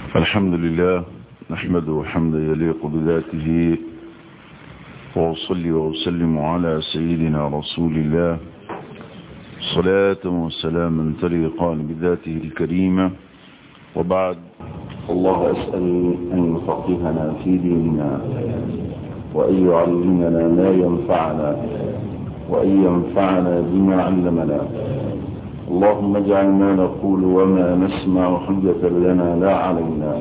الحمد لله نحمده حمدا يليق بذاته وأصلي وأسلم على سيدنا رسول الله صلاة وسلاما تليقان بذاته الكريمة وبعد الله أسأل أن يفقهنا في ديننا وأن يعلمنا ما ينفعنا وأن ينفعنا بما علمنا اللهم اجعل ما نقول وما نسمع حجة لنا لا علينا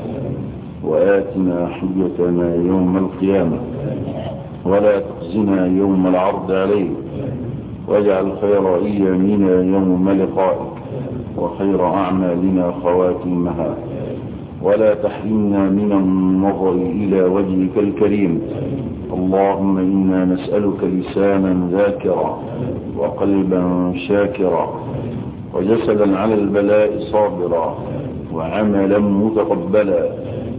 وآتنا حجتنا يوم القيامة ولا تخزنا يوم العرض عليك واجعل خير أيامنا يوم لقائك وخير أعمالنا خواتيمها ولا تحرمنا من النظر إلى وجهك الكريم اللهم إنا نسألك لسانا ذاكرا وقلبا شاكرا وجسدا على البلاء صابرا وعملا متقبلا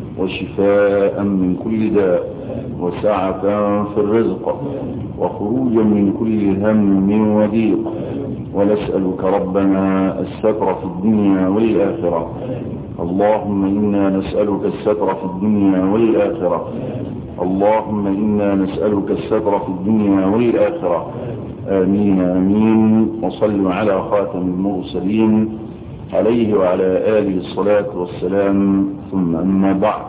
وشفاء من كل داء وسعة في الرزق وخروجا من كل هم وضيق ونسألك ربنا الستر في الدنيا والآخرة اللهم إنا نسألك الستر في الدنيا والآخرة اللهم إنا نسألك الستر في الدنيا والآخرة آمين آمين وصلوا على خاتم المرسلين عليه وعلى آله الصلاة والسلام ثم أما بعد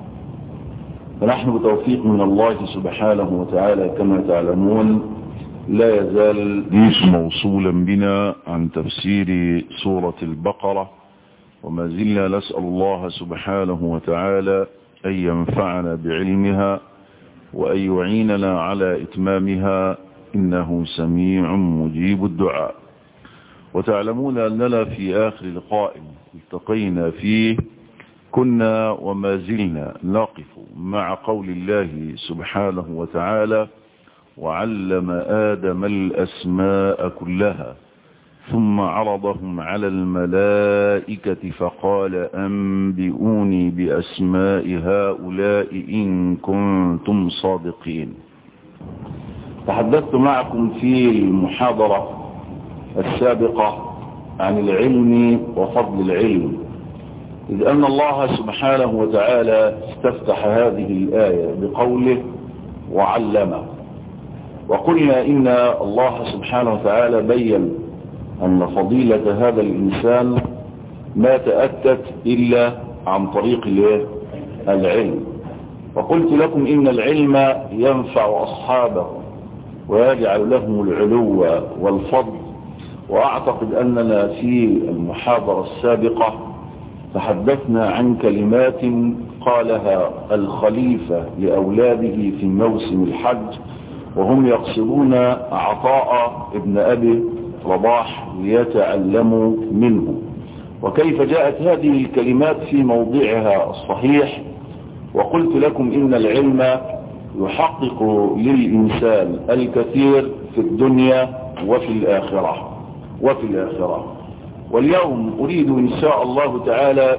فنحن بتوفيق من الله سبحانه وتعالى كما تعلمون لا يزال ديس موصولا بنا عن تفسير سورة البقرة وما زلنا نسأل الله سبحانه وتعالى أن ينفعنا بعلمها وأن يعيننا على إتمامها إنه سميع مجيب الدعاء وتعلمون أننا في آخر لقاء التقينا فيه كنا وما زلنا نقف مع قول الله سبحانه وتعالى وعلم آدم الأسماء كلها ثم عرضهم على الملائكة فقال أنبئوني بأسماء هؤلاء إن كنتم صادقين تحدثت معكم في المحاضرة السابقة عن العلم وفضل العلم إذ أن الله سبحانه وتعالى استفتح هذه الآية بقوله وعلمه وقلنا إن الله سبحانه وتعالى بين أن فضيلة هذا الإنسان ما تأتت إلا عن طريق العلم وقلت لكم إن العلم ينفع أصحابه ويجعل لهم العلو والفضل وأعتقد أننا في المحاضرة السابقة تحدثنا عن كلمات قالها الخليفة لأولاده في موسم الحج وهم يقصدون عطاء ابن أبي رباح ليتعلموا منه وكيف جاءت هذه الكلمات في موضعها الصحيح وقلت لكم إن العلم يحقق للإنسان الكثير في الدنيا وفي الآخرة وفي الآخرة واليوم أريد إن شاء الله تعالى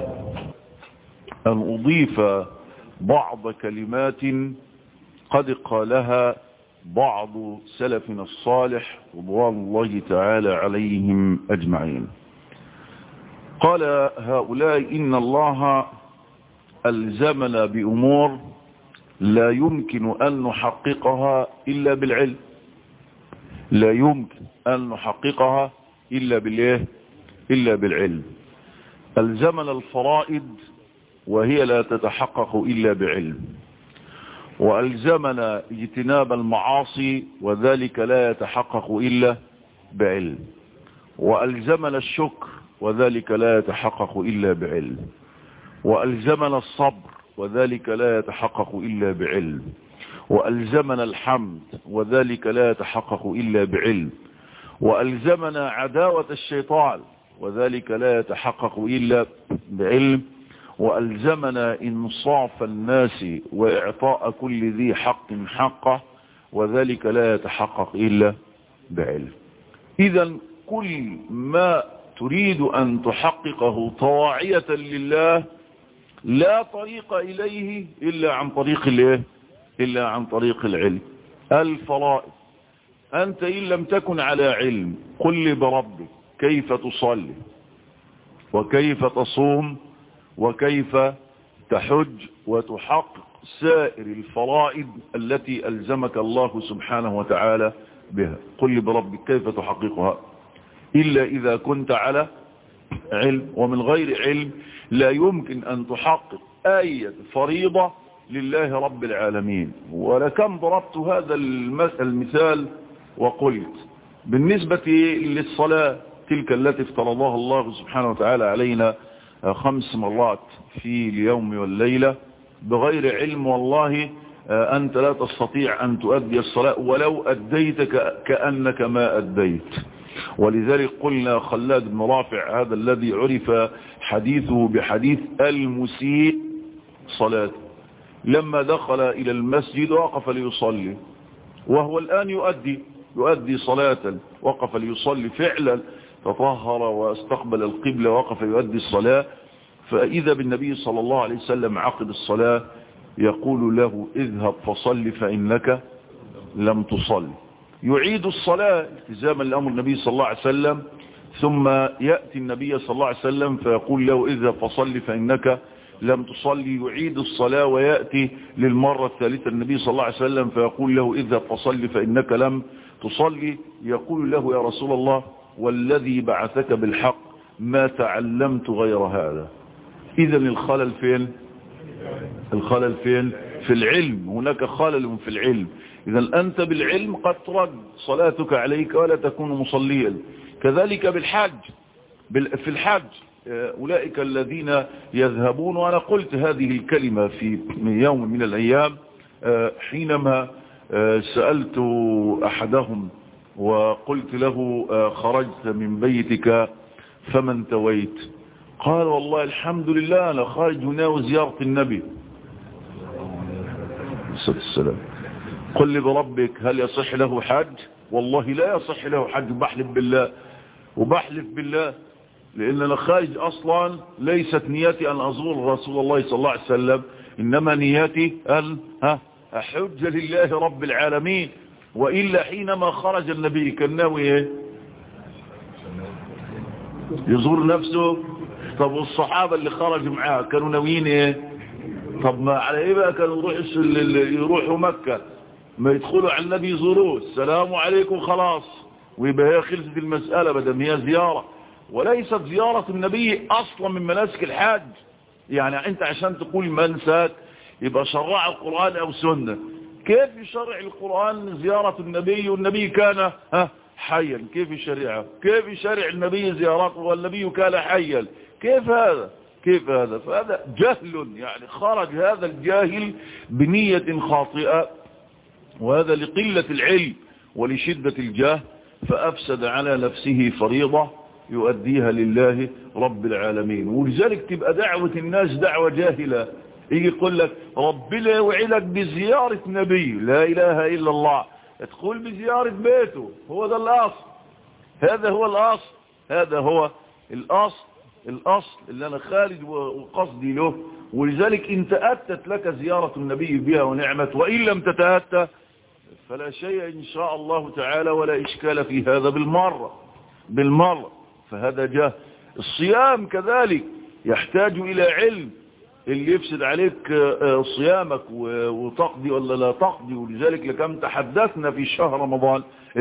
أن أضيف بعض كلمات قد قالها بعض سلفنا الصالح رضوان الله تعالى عليهم أجمعين قال هؤلاء إن الله ألزمنا بأمور لا يمكن أن نحققها إلا بالعلم لا يمكن أن نحققها إلا بالإيه إلا بالعلم ألزمنا الفرائض وهي لا تتحقق إلا بعلم وألزمنا اجتناب المعاصي وذلك لا يتحقق إلا بعلم وألزمنا الشكر وذلك لا يتحقق إلا بعلم وألزمنا الصبر وذلك لا يتحقق إلا بعلم وألزمنا الحمد وذلك لا يتحقق إلا بعلم وألزمنا عداوة الشيطان وذلك لا يتحقق إلا بعلم وألزمنا إنصاف الناس وإعطاء كل ذي حق حقه وذلك لا يتحقق إلا بعلم إذا كل ما تريد أن تحققه طواعية لله لا طريق إليه إلا عن طريق الايه إلا عن طريق العلم الفرائض أنت إن لم تكن على علم قل لي بربك كيف تصلي وكيف تصوم وكيف تحج وتحقق سائر الفرائض التي ألزمك الله سبحانه وتعالى بها قل لي بربك كيف تحققها إلا إذا كنت على علم ومن غير علم لا يمكن أن تحقق أي فريضة لله رب العالمين ولكم ضربت هذا المثال وقلت بالنسبة للصلاة تلك التي افترضها الله سبحانه وتعالى علينا خمس مرات في اليوم والليلة بغير علم والله أنت لا تستطيع أن تؤدي الصلاة ولو أديت كأنك ما أديت ولذلك قلنا خلاد بن رافع هذا الذي عرف حديثه بحديث المسيء صلاة لما دخل إلى المسجد وقف ليصلي وهو الآن يؤدي يؤدي صلاة وقف ليصلي فعلا تطهر واستقبل القبلة وقف يؤدي الصلاة فإذا بالنبي صلى الله عليه وسلم عقد الصلاة يقول له اذهب فصل فإنك لم تصل يعيد الصلاة التزاما لأمر النبي صلى الله عليه وسلم ثم يأتي النبي صلى الله عليه وسلم فيقول له اذهب فصل فإنك لم تصلي يعيد الصلاة ويأتي للمرة الثالثة النبي صلى الله عليه وسلم فيقول له اذهب فصل فإنك لم تصلي يقول له يا رسول الله والذي بعثك بالحق ما تعلمت غير هذا إذا الخلل فين الخلل فين في العلم هناك خلل في العلم إذا أنت بالعلم قد ترد صلاتك عليك ولا تكون مصليا كذلك بالحج في الحج أولئك الذين يذهبون وأنا قلت هذه الكلمة في يوم من الأيام حينما سألت أحدهم وقلت له خرجت من بيتك فمن تويت قال والله الحمد لله أنا خارج هنا وزيارة النبي صلى السلام قل لي بربك هل يصح له حج والله لا يصح له حج بحلف بالله وبحلف بالله لأن أنا خارج أصلا ليست نيتي أن أزور رسول الله صلى الله عليه وسلم إنما نيتي أن ها أحج لله رب العالمين وإلا حينما خرج النبي كان ناوي إيه يزور نفسه طب والصحابة اللي خرجوا معاه كانوا ناويين إيه طب ما على إيه بقى كانوا يروحوا يروحوا مكة ما يدخلوا على النبي يزوروه السلام عليكم خلاص ويبقى هي خلصت المسألة بدل هي زيارة وليست زيارة النبي أصلا من مناسك الحج يعني أنت عشان تقول منسك يبقى شرع القرآن أو سنة كيف يشرع القرآن زيارة النبي والنبي كان ها حيا كيف يشرعه كيف يشرع النبي زيارته والنبي كان حيا كيف هذا كيف هذا فهذا جهل يعني خرج هذا الجاهل بنية خاطئة وهذا لقلة العلم ولشدة الجهل فأفسد على نفسه فريضة يؤديها لله رب العالمين ولذلك تبقى دعوة الناس دعوة جاهلة يجي يقول لك ربنا يوعدك بزيارة نبي لا إله إلا الله تقول بزيارة بيته هو ده الأصل هذا هو الأصل هذا هو الأصل الأصل اللي أنا خالد وقصدي له ولذلك إن تأتت لك زيارة النبي بها ونعمة وإن لم تتأتى فلا شيء إن شاء الله تعالى ولا إشكال في هذا بالمرة بالمرة فهذا جاه الصيام كذلك يحتاج إلى علم اللي يفسد عليك صيامك وتقضي ولا لا تقضي ولذلك لكم تحدثنا في شهر رمضان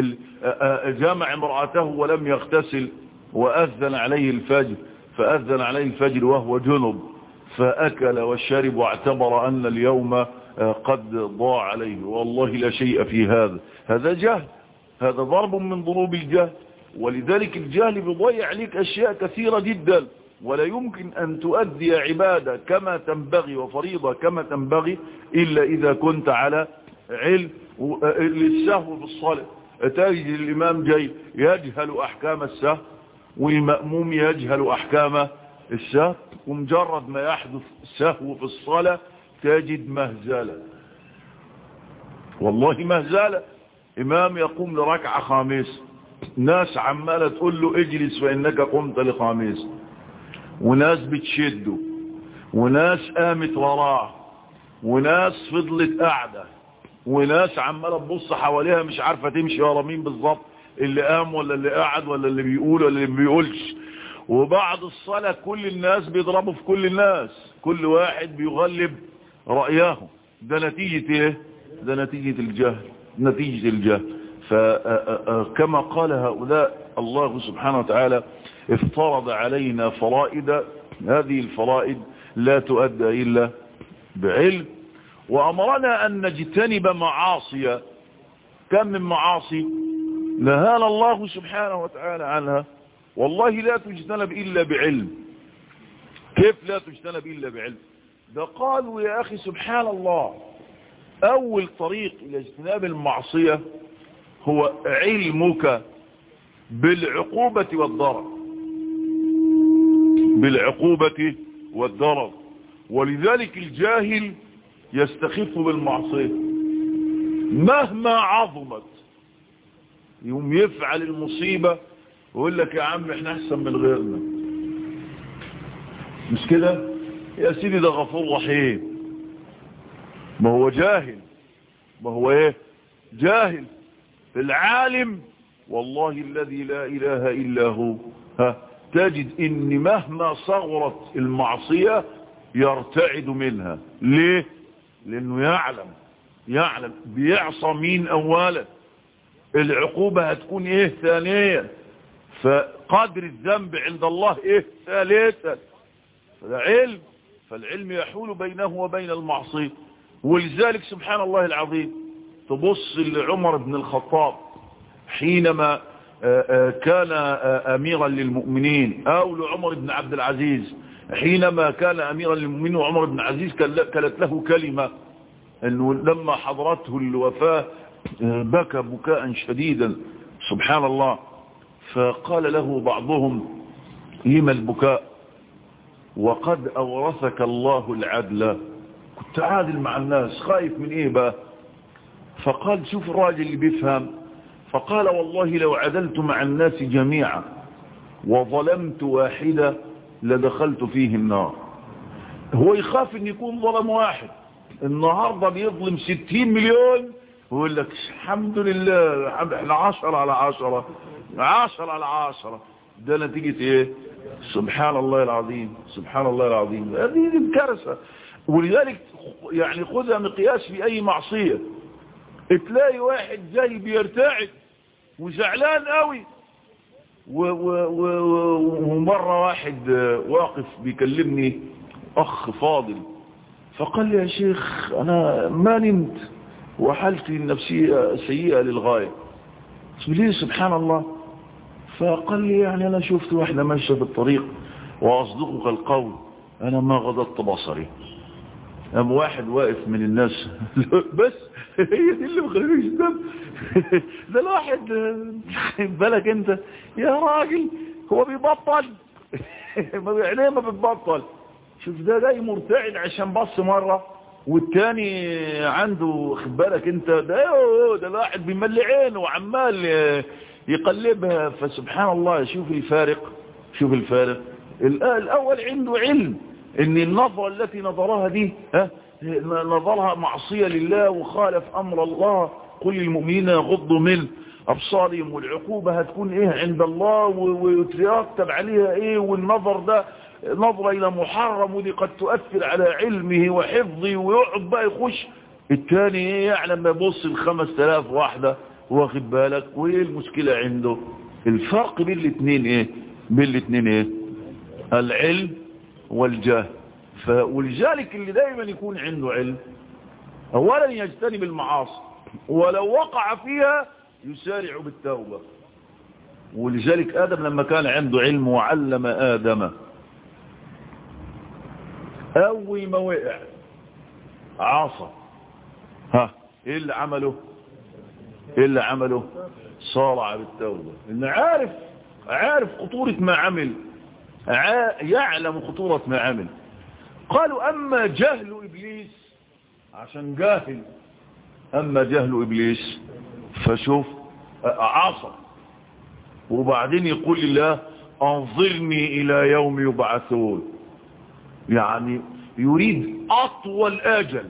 جامع امرأته ولم يغتسل وأذن عليه الفجر فأذن عليه الفجر وهو جنب فأكل وشرب واعتبر أن اليوم قد ضاع عليه والله لا شيء في هذا هذا جهل هذا ضرب من ضروب الجهل ولذلك الجهل بيضيع عليك أشياء كثيرة جدا ولا يمكن أن تؤدي عبادة كما تنبغي وفريضة كما تنبغي إلا إذا كنت على علم للسهو في الصلاة تجد الإمام جاي يجهل أحكام السهو والمأموم يجهل أحكام السهو ومجرد ما يحدث سهو في الصلاة تجد مهزلة والله مهزلة إمام يقوم لركعة خامسة ناس عمالة تقول له اجلس فإنك قمت لخامس وناس بتشده وناس قامت وراه وناس فضلت قاعدة وناس عمالة تبص حواليها مش عارفة تمشي ورا مين بالظبط اللي قام ولا اللي قاعد ولا اللي بيقول ولا اللي بيقولش وبعد الصلاة كل الناس بيضربوا في كل الناس كل واحد بيغلب رأيه ده نتيجة ايه ده نتيجة الجهل نتيجة الجهل فكما قال هؤلاء الله سبحانه وتعالى افترض علينا فرائد هذه الفرائد لا تؤدى إلا بعلم وأمرنا أن نجتنب معاصي كم من معاصي نهانا الله سبحانه وتعالى عنها والله لا تجتنب إلا بعلم كيف لا تجتنب إلا بعلم ده قالوا يا أخي سبحان الله أول طريق إلى اجتناب المعصية هو علمك بالعقوبة والضرر بالعقوبة والضرر ولذلك الجاهل يستخف بالمعصية مهما عظمت يوم يفعل المصيبة ويقول لك يا عم احنا احسن من غيرنا مش كده يا سيدي ده غفور رحيم ما هو جاهل ما هو ايه جاهل العالم والله الذي لا اله الا هو ها تجد ان مهما صغرت المعصية يرتعد منها ليه لانه يعلم يعلم بيعصى مين اولا العقوبة هتكون ايه ثانيا فقدر الذنب عند الله ايه ثالثا فده علم فالعلم يحول بينه وبين المعصية ولذلك سبحان الله العظيم تبص لعمر بن الخطاب حينما كان اميرا للمؤمنين او لعمر بن عبد العزيز حينما كان اميرا للمؤمنين وعمر بن عزيز كانت له كلمة انه لما حضرته الوفاة بكى بكاء شديدا سبحان الله فقال له بعضهم لما البكاء وقد أورثك الله العدل كنت عادل مع الناس خايف من ايه بقى فقال شوف الراجل اللي بيفهم فقال والله لو عدلت مع الناس جميعا وظلمت واحدة لدخلت فيه النار هو يخاف ان يكون ظلم واحد النهاردة بيظلم ستين مليون ويقول لك الحمد لله احنا عشرة على عشرة عشرة على عشرة ده نتيجة ايه سبحان الله العظيم سبحان الله العظيم هذه الكارثة ولذلك يعني خذها مقياس في اي معصية تلاقي واحد زي بيرتعد وزعلان قوي ومرة واحد واقف بيكلمني اخ فاضل فقال لي يا شيخ انا ما نمت وحالتي النفسية سيئة للغاية ليه سبحان الله فقال لي يعني انا شفت واحدة ماشية في الطريق واصدقك القول انا ما غضضت بصري ام واحد واقف من الناس بس هي دي اللي مخلينيش دم ده الواحد بالك انت يا راجل هو بيبطل عينيه ما بتبطل شوف ده جاي مرتعد عشان بص مرة والتاني عنده خد بالك انت ده ده الواحد بيملي عينه وعمال يقلبها فسبحان الله شوف الفارق شوف الفارق الاول عنده علم ان النظرة التي نظرها دي ها نظرها معصية لله وخالف امر الله قل للمؤمنين يغضوا من ابصارهم والعقوبة هتكون ايه عند الله ويترتب عليها ايه والنظر ده نظرة الى محرم ودي قد تؤثر على علمه وحفظه ويقعد بقى يخش التاني ايه يعلم ما يبص الخمس تلاف واحدة واخد بالك وايه المشكلة عنده الفرق بين الاثنين ايه بين الاثنين ايه العلم والجهل ولذلك اللي دايما يكون عنده علم اولا يجتنب المعاصي ولو وقع فيها يسارع بالتوبة ولذلك آدم لما كان عنده علم وعلم آدم أول ما وقع عصى ها ايه اللي عمله ايه اللي عمله صارع بالتوبة انه عارف عارف خطورة ما عمل يعلم خطورة ما عمل قالوا اما جهل ابليس عشان جاهل اما جهل ابليس فشوف عصى وبعدين يقول الله انظرني الى يوم يبعثون يعني يريد اطول اجل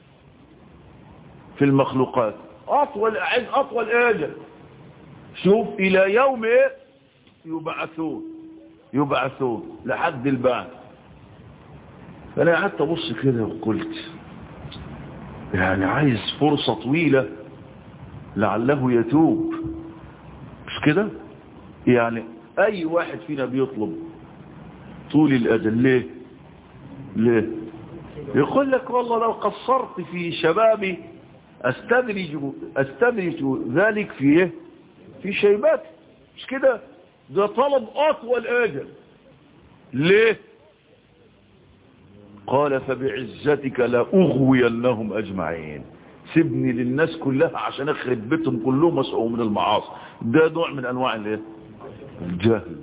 في المخلوقات اطول عايز اطول اجل شوف الى يوم ايه يبعثون يبعثون لحد البعث فانا قعدت ابص كده وقلت يعني عايز فرصة طويلة لعله يتوب مش كده يعني اي واحد فينا بيطلب طول الاجل ليه ليه يقول لك والله لو قصرت في شبابي استدرج استدرج ذلك في ايه في شيباتي مش كده ده طلب اطول اجل ليه قال فبعزتك لأغوينهم أجمعين سيبني للناس كلها عشان اخرب بيتهم كلهم مسعوا من المعاصي ده نوع من انواع الايه الجهل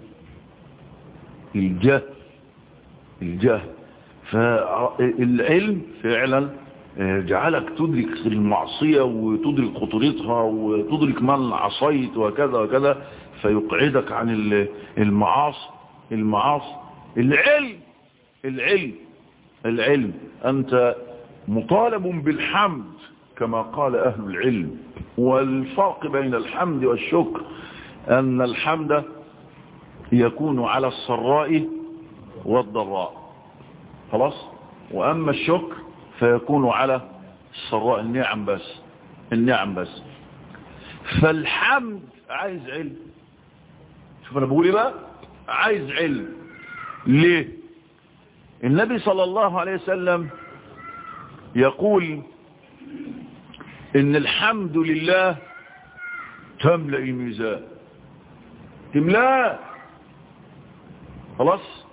الجهل الجهل فالعلم فعلا جعلك تدرك المعصية وتدرك خطورتها وتدرك من عصيت وكذا وكذا فيقعدك عن المعاصي المعاصي العلم العلم العلم أنت مطالب بالحمد كما قال أهل العلم والفرق بين الحمد والشكر أن الحمد يكون على السراء والضراء خلاص وأما الشكر فيكون على السراء النعم بس النعم بس فالحمد عايز علم شوف أنا بقول إيه بقى عايز علم ليه النبي صلى الله عليه وسلم يقول ان الحمد لله تملأ الميزان تملأ خلاص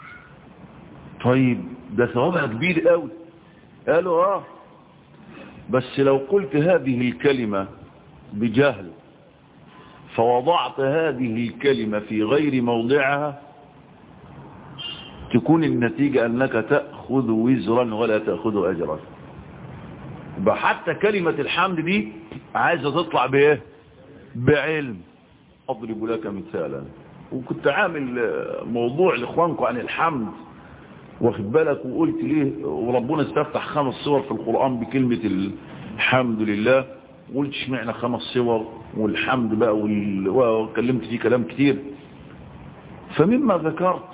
طيب ده ثوابها كبير قوي قالوا اه بس لو قلت هذه الكلمة بجهل فوضعت هذه الكلمة في غير موضعها تكون النتيجة أنك تأخذ وزرا ولا تأخذ أجرا حتى كلمة الحمد دي عايزة تطلع بإيه بعلم أضرب لك مثالا وكنت عامل موضوع لإخوانكم عن الحمد واخد بالك وقلت ليه وربنا استفتح خمس صور في القرآن بكلمة الحمد لله وقلت اشمعنى خمس صور والحمد بقى وال... وكلمت فيه كلام كتير فمما ذكرت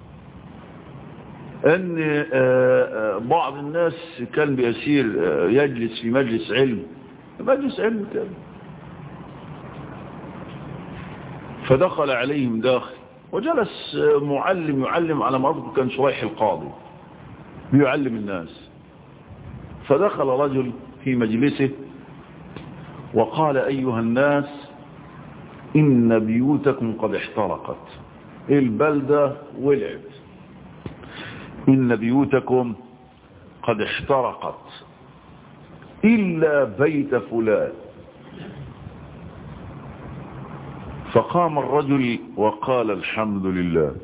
ان بعض الناس كان بيسير يجلس في مجلس علم مجلس علم كان فدخل عليهم داخل وجلس معلم يعلم على مرض كان شريح القاضي بيعلم الناس فدخل رجل في مجلسه وقال أيها الناس إن بيوتكم قد احترقت البلدة ولعت إن بيوتكم قد احترقت إلا بيت فلان فقام الرجل وقال الحمد لله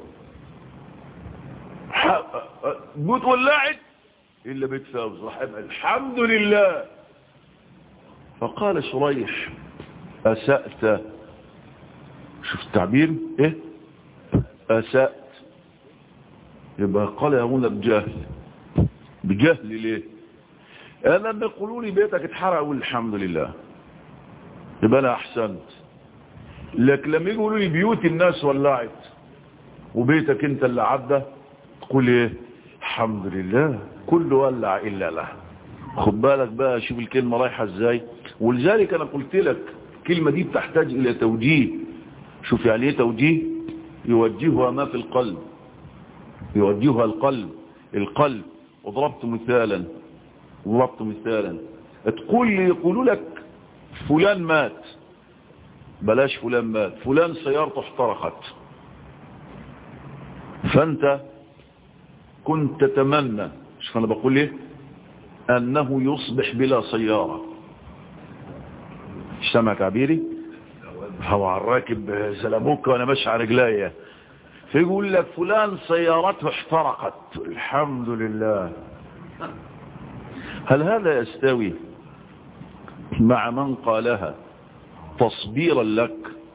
بيوت ولعت إلا بيت فوز الحمد لله فقال شريح أسأت شوف التعبير إيه أسأت يبقى قال هنا بجهل بجهل ليه انا لما يقولوا لي بيتك اتحرق اقول الحمد لله يبقى انا احسنت لكن لما يقولوا لي بيوت الناس ولعت وبيتك انت اللي عدى تقول ايه الحمد لله كله ولع الا له خد بالك بقى شوف الكلمه رايحه ازاي ولذلك انا قلت لك الكلمه دي بتحتاج الى توجيه شوف يعني ايه توجيه يوجهها ما في القلب يوجهها القلب القلب وضربت مثالا ضربت مثالا تقول لي يقولوا لك فلان مات بلاش فلان مات فلان سيارته احترقت فانت كنت تتمنى شوف انا بقول ايه انه يصبح بلا سيارة سمع تعبيري هو على الراكب زلموك وانا ماشي على رجليا فيقول لك فلان سيارته احترقت الحمد لله هل هذا يستوي مع من قالها تصبيرا لك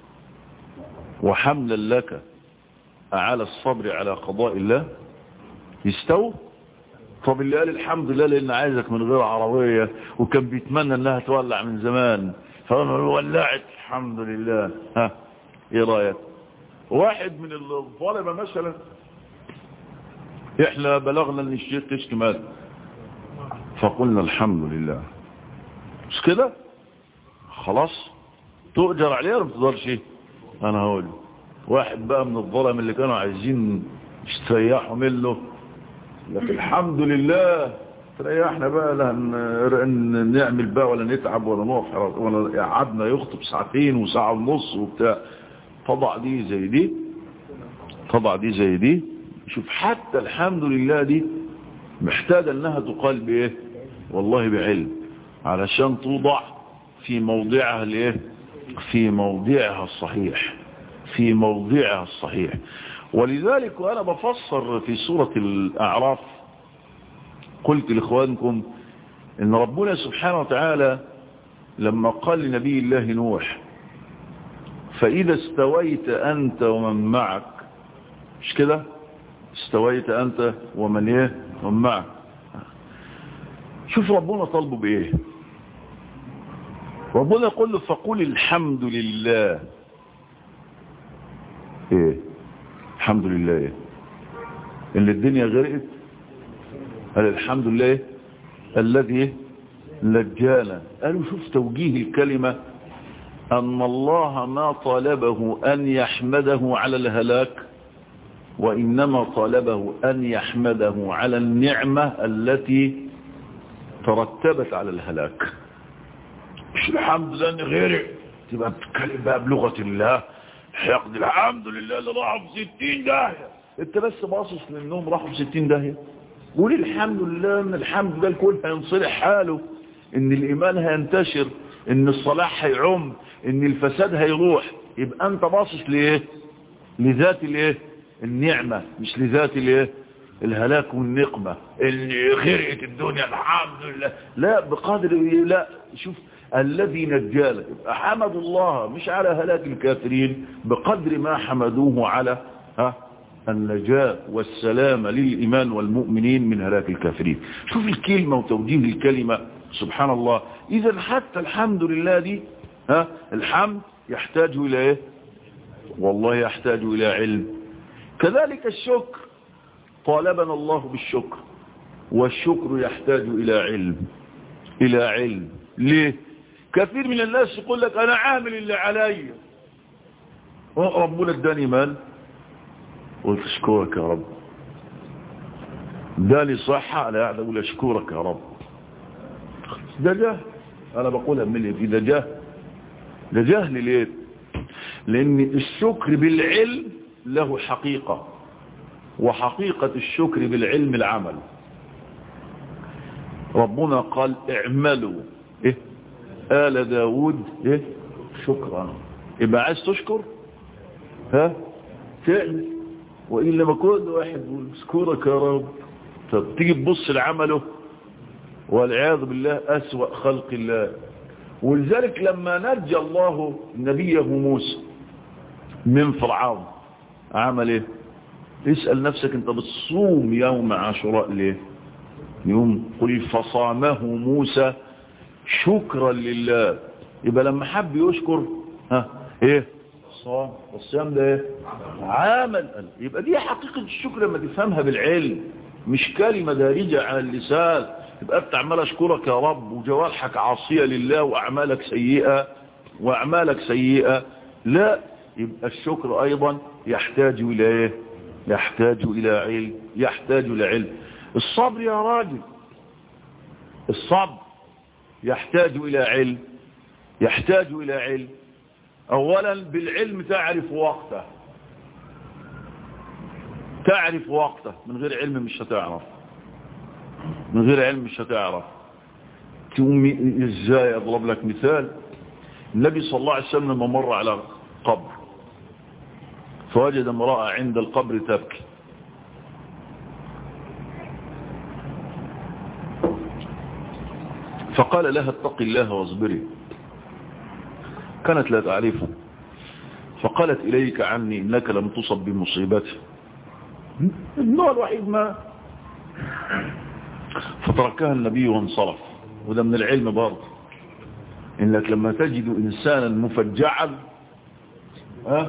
وحملا لك على الصبر على قضاء الله يستوي طب اللي قال الحمد لله لان عايزك من غير عربية وكان بيتمنى انها تولع من زمان فانا ولعت الحمد لله ها ايه رايك واحد من الطلبة مثلا احنا بلغنا ان الشيخ كشك مات فقلنا الحمد لله مش كده خلاص تؤجر عليه ولا ما تقدرش انا هقول واحد بقى من الظلم اللي كانوا عايزين يستريحوا منه لكن الحمد لله تريحنا بقى لا نعمل بقى ولا نتعب ولا نقف ولا قعدنا يخطب ساعتين وساعة ونص وبتاع طبع دي زي دي طبع دي زي دي شوف حتى الحمد لله دي محتاجة انها تقال بايه والله بعلم علشان توضع في موضعها الايه في موضعها الصحيح في موضعها الصحيح ولذلك وانا بفسر في سورة الاعراف قلت لاخوانكم ان ربنا سبحانه وتعالى لما قال لنبي الله نوح فاذا استويت انت ومن معك مش كده استويت انت ومن ايه ومن معك شوف ربنا طالبه بايه ربنا يقول له فقول الحمد لله ايه الحمد لله ايه ان الدنيا غرقت قال الحمد لله الذي لجانا قالوا شوف توجيه الكلمة أن الله ما طلبه أن يحمده على الهلاك وإنما طلبه أن يحمده على النعمة التي ترتبت على الهلاك مش الحمد لله أن غيرك تبقى بتتكلم بقى بلغة الله حقد الحمد لله اللي راحوا في 60 داهية انت بس باصص لانهم راحوا في 60 داهية قول الحمد لله ان الحمد لله الكل هينصلح حاله ان الايمان هينتشر ان الصلاح هيعم ان الفساد هيروح يبقى انت باصص لايه لذات الايه النعمة مش لذات الايه الهلاك والنقمة اللي غرقت الدنيا الحمد لله لا بقدر لا شوف الذي نجانا يبقى حمدوا الله مش على هلاك الكافرين بقدر ما حمدوه على ها النجاة والسلام للإيمان والمؤمنين من هلاك الكافرين شوف الكلمة وتوجيه الكلمة سبحان الله إذا حتى الحمد لله دي ها الحمد يحتاج إلى إيه والله يحتاج إلى علم كذلك الشكر طالبنا الله بالشكر والشكر يحتاج إلى علم إلى علم ليه كثير من الناس يقول لك أنا عامل اللي علي ربنا اداني مال قلت اشكرك يا رب اداني صحة انا قاعد اقول اشكرك يا رب ده جهل انا بقولها من في ده جهل ده جهل ليه لان الشكر بالعلم له حقيقة وحقيقة الشكر بالعلم العمل ربنا قال اعملوا ايه آل داود ايه شكرا يبقى عايز تشكر ها تعمل وإلا ما كل واحد يقول اذكرك يا رب طب تيجي تبص لعمله والعياذ بالله أسوأ خلق الله ولذلك لما نجى الله نبيه موسى من فرعون عمل ايه اسأل نفسك انت بتصوم يوم عاشوراء ليه يوم قل فصامه موسى شكرا لله يبقى لما حب يشكر ها ايه الصيام والصيام ده ايه عمل يبقى دي حقيقة الشكر لما تفهمها بالعلم مش كلمة دارجة على اللسان يبقى انت عمال اشكرك يا رب وجوارحك عاصية لله واعمالك سيئة واعمالك سيئة لا يبقى الشكر ايضا يحتاج الى ايه يحتاج الى علم يحتاج الى علم الصبر يا راجل الصبر يحتاج الى علم يحتاج الى علم اولا بالعلم تعرف وقته تعرف وقته من غير علم مش هتعرف من غير علم مش هتعرف تقوم ازاي اضرب لك مثال النبي صلى الله عليه وسلم لما مر على قبر فوجد امرأة عند القبر تبكي فقال لها اتق الله واصبري كانت لا تعرفه فقالت إليك عني إنك لم تصب بمصيبتي النوع الوحيد ما فتركها النبي وانصرف وده من العلم برضه إنك لما تجد إنسانا مفجعا ها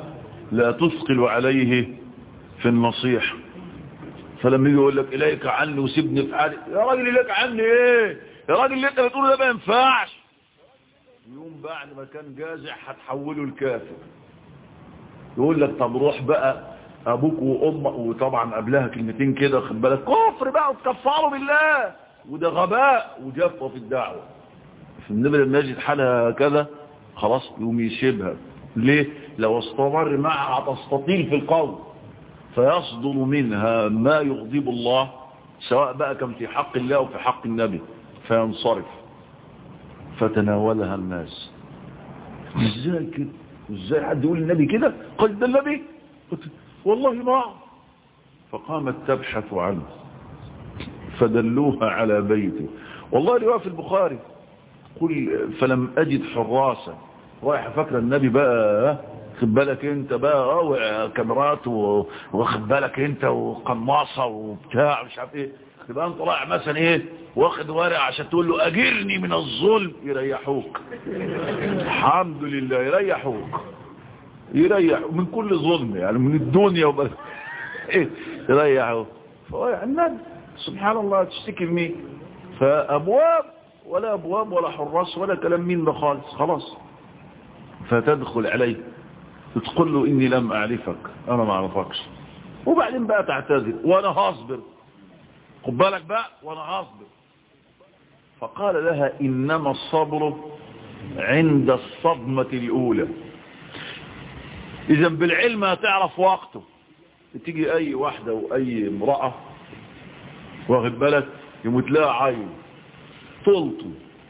لا تثقل عليه في النصيحة فلما يجي يقول لك إليك عني وسيبني في حالي يا راجل إليك عني إيه يا راجل اللي أنت بتقوله ده ما ينفعش يوم بعد ما كان جازع هتحوله الكافر يقول لك طب روح بقى ابوك وامك وطبعا قبلها كلمتين كده خد بالك كفر بقى وتكفروا بالله وده غباء وجفوه في الدعوه فالنبي لما يجد حالها كذا خلاص يقوم يسيبها ليه لو استمر معها تستطيل في القول فيصدر منها ما يغضب الله سواء بقى كان في حق الله او في حق النبي فينصرف فتناولها الناس ازاي كده ازاي حد يقول النبي كده قال ده النبي قلت والله ما أعرف. فقامت تبحث عنه فدلوها على بيته والله رواية في البخاري قل فلم أجد حراسا رايح فاكره النبي بقى خد بالك انت بقى اه كاميرات واخد بالك انت وقناصه وبتاع مش عارف ايه تبقى انت رايح مثلا ايه واخد ورق عشان تقول له اجرني من الظلم يريحوك الحمد لله يريحوك يريح من كل ظلم يعني من الدنيا وبس ايه يريحوك فهو يعني النبي سبحان الله تشتكي لمين فابواب ولا ابواب ولا حراس ولا كلام مين ده خالص خلاص فتدخل عليه تقول له اني لم اعرفك انا ما اعرفكش وبعدين بقى تعتذر وانا هصبر خد بالك بقى وانا هصبر فقال لها انما الصبر عند الصدمة الاولى اذا بالعلم هتعرف وقته تيجي اي واحدة واي امرأة واخد بالك يموت لها عين تلطم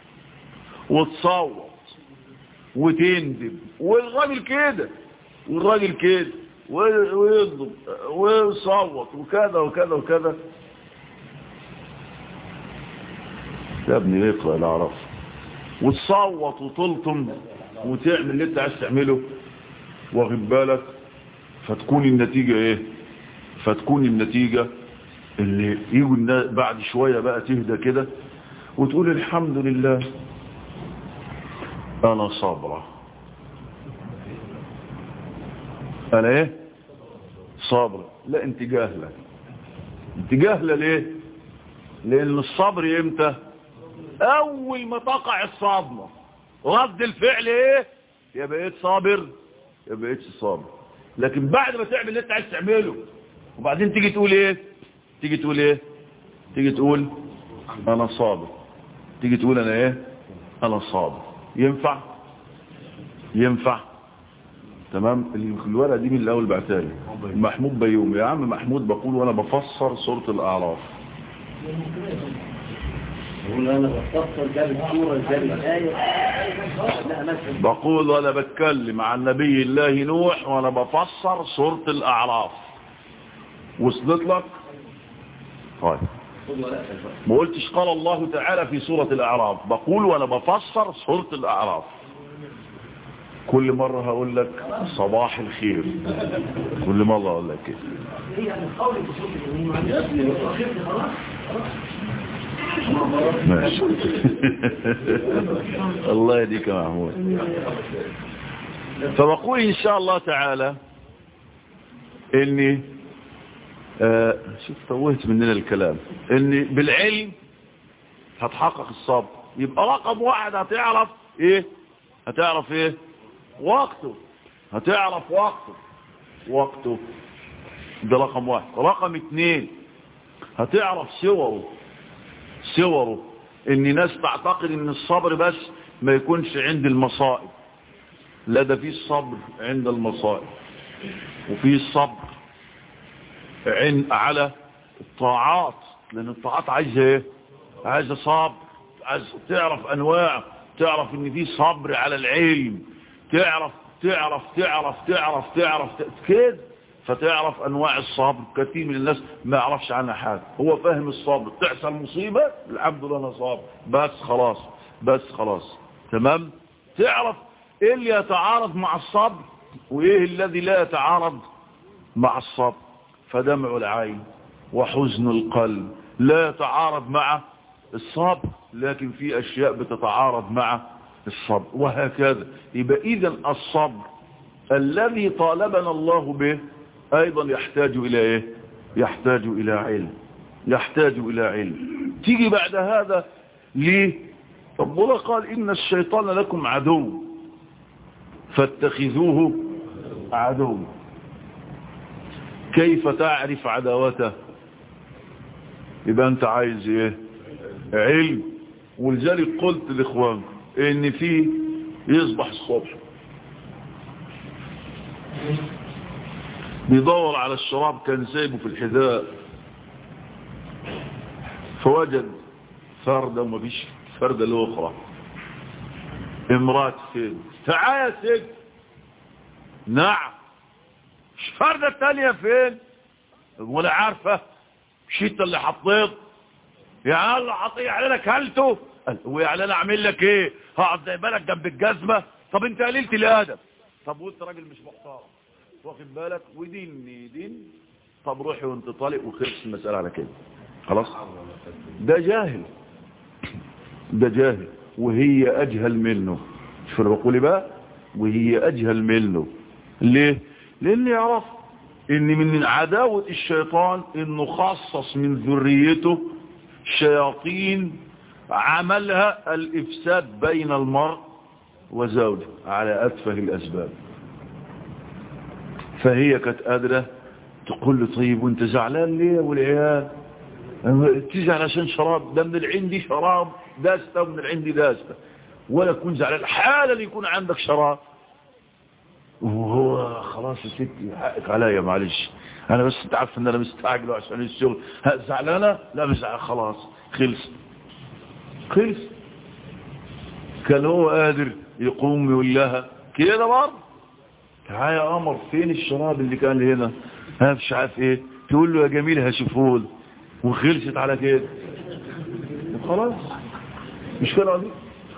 وتصوت وتندب والراجل كده والراجل كده ويضرب ويصوت وكذا وكذا وكذا يا ابني اقرا لا اعرف وتصوت وتلطم وتعمل اللي انت عايز تعمله واخد بالك فتكون النتيجة ايه فتكون النتيجة اللي يجوا الناس بعد شوية بقى تهدى كده وتقول الحمد لله انا صابرة انا ايه صابرة لا انت جاهلة انت جاهلة ليه لان الصبر امتى اول ما تقع الصدمة رد الفعل ايه يا بقيت صابر يا بقيت صابر لكن بعد ما تعمل اللي انت عايز تعمله وبعدين تيجي تقول ايه تيجي تقول ايه تيجي تقول انا صابر تيجي تقول انا ايه انا صابر ينفع ينفع تمام الورقه دي من الاول بعتالي محمود بيوم يا عم محمود بقول وانا بفسر سوره الاعراف بقول انا بفسر جاب السوره جاب الايه لا مثلا بقول وانا بتكلم عن نبي الله نوح وانا بفسر سوره الاعراف وصلت لك طيب ما قلتش قال الله تعالى في سورة الأعراف بقول وأنا بفسر سورة الأعراف كل مرة هقول لك صباح الخير كل مرة هقول لك كده ماشي الله يديك يا محمود فبقول إن شاء الله تعالى إني آه شوف توهت مننا الكلام ان بالعلم هتحقق الصبر يبقى رقم واحد هتعرف ايه هتعرف ايه وقته هتعرف وقته وقته ده رقم واحد رقم اتنين هتعرف صوره صوره ان ناس تعتقد ان الصبر بس ما يكونش عند المصائب لا ده في الصبر عند المصائب وفي الصبر عن على الطاعات لان الطاعات عايزه ايه عايزه صبر عايز تعرف انواع تعرف ان في صبر على العلم تعرف تعرف تعرف تعرف تعرف كده فتعرف انواع الصبر كثير من الناس ما يعرفش عنها حاجه هو فاهم الصبر تحصل مصيبه الحمد لله انا صابر بس خلاص بس خلاص تمام تعرف ايه اللي يتعارض مع الصبر وايه الذي لا يتعارض مع الصبر فدمع العين وحزن القلب لا يتعارض مع الصبر لكن في أشياء بتتعارض مع الصبر وهكذا يبقى إذا الصبر الذي طالبنا الله به ايضا يحتاج الى ايه يحتاج الى علم يحتاج الى علم تيجي بعد هذا ليه ربنا قال ان الشيطان لكم عدو فاتخذوه عدو كيف تعرف عداوته يبقى انت عايز ايه علم ولذلك قلت لاخوانك ان في يصبح الصبح بيدور على الشراب كان سايبه في الحذاء فوجد فردة ومفيش فردة الأخرى امرأة فين تعال يا سيد نعم مش فردة التانية فين ولا عارفة مش انت اللي حطيت يا الله حطيه على لك هلته ويعني انا اعمل لك ايه هقعد زي بالك جنب الجزمة طب انت قللت الادب طب وانت راجل مش محترم واخد بالك ودين دين طب روحي وانت طالق وخلص المسألة على كده خلاص ده جاهل ده جاهل وهي اجهل منه شوف انا بقول بقى وهي اجهل منه ليه لان يعرف ان من عداوة الشيطان انه خصص من ذريته شياطين عملها الافساد بين المرء وزوجه على اتفه الاسباب فهي كانت قادرة تقول له طيب وانت زعلان ليه والعيال تزعل عشان شراب ده من العندي شراب داسته ومن العندي داسته ولا تكون زعلان حالا يكون عندك شراب وهو خلاص يا ستي حقك عليا معلش انا بس انت عارف ان انا مستعجل عشان الشغل زعلانه لا مش زعلان خلاص خلص خلص كان هو قادر يقوم يقول لها كده برضه تعالى يا قمر فين الشراب اللي كان هنا ها مش عارف ايه تقول له يا جميل هشوفه له وخلصت على كده وخلاص مش كده قضيه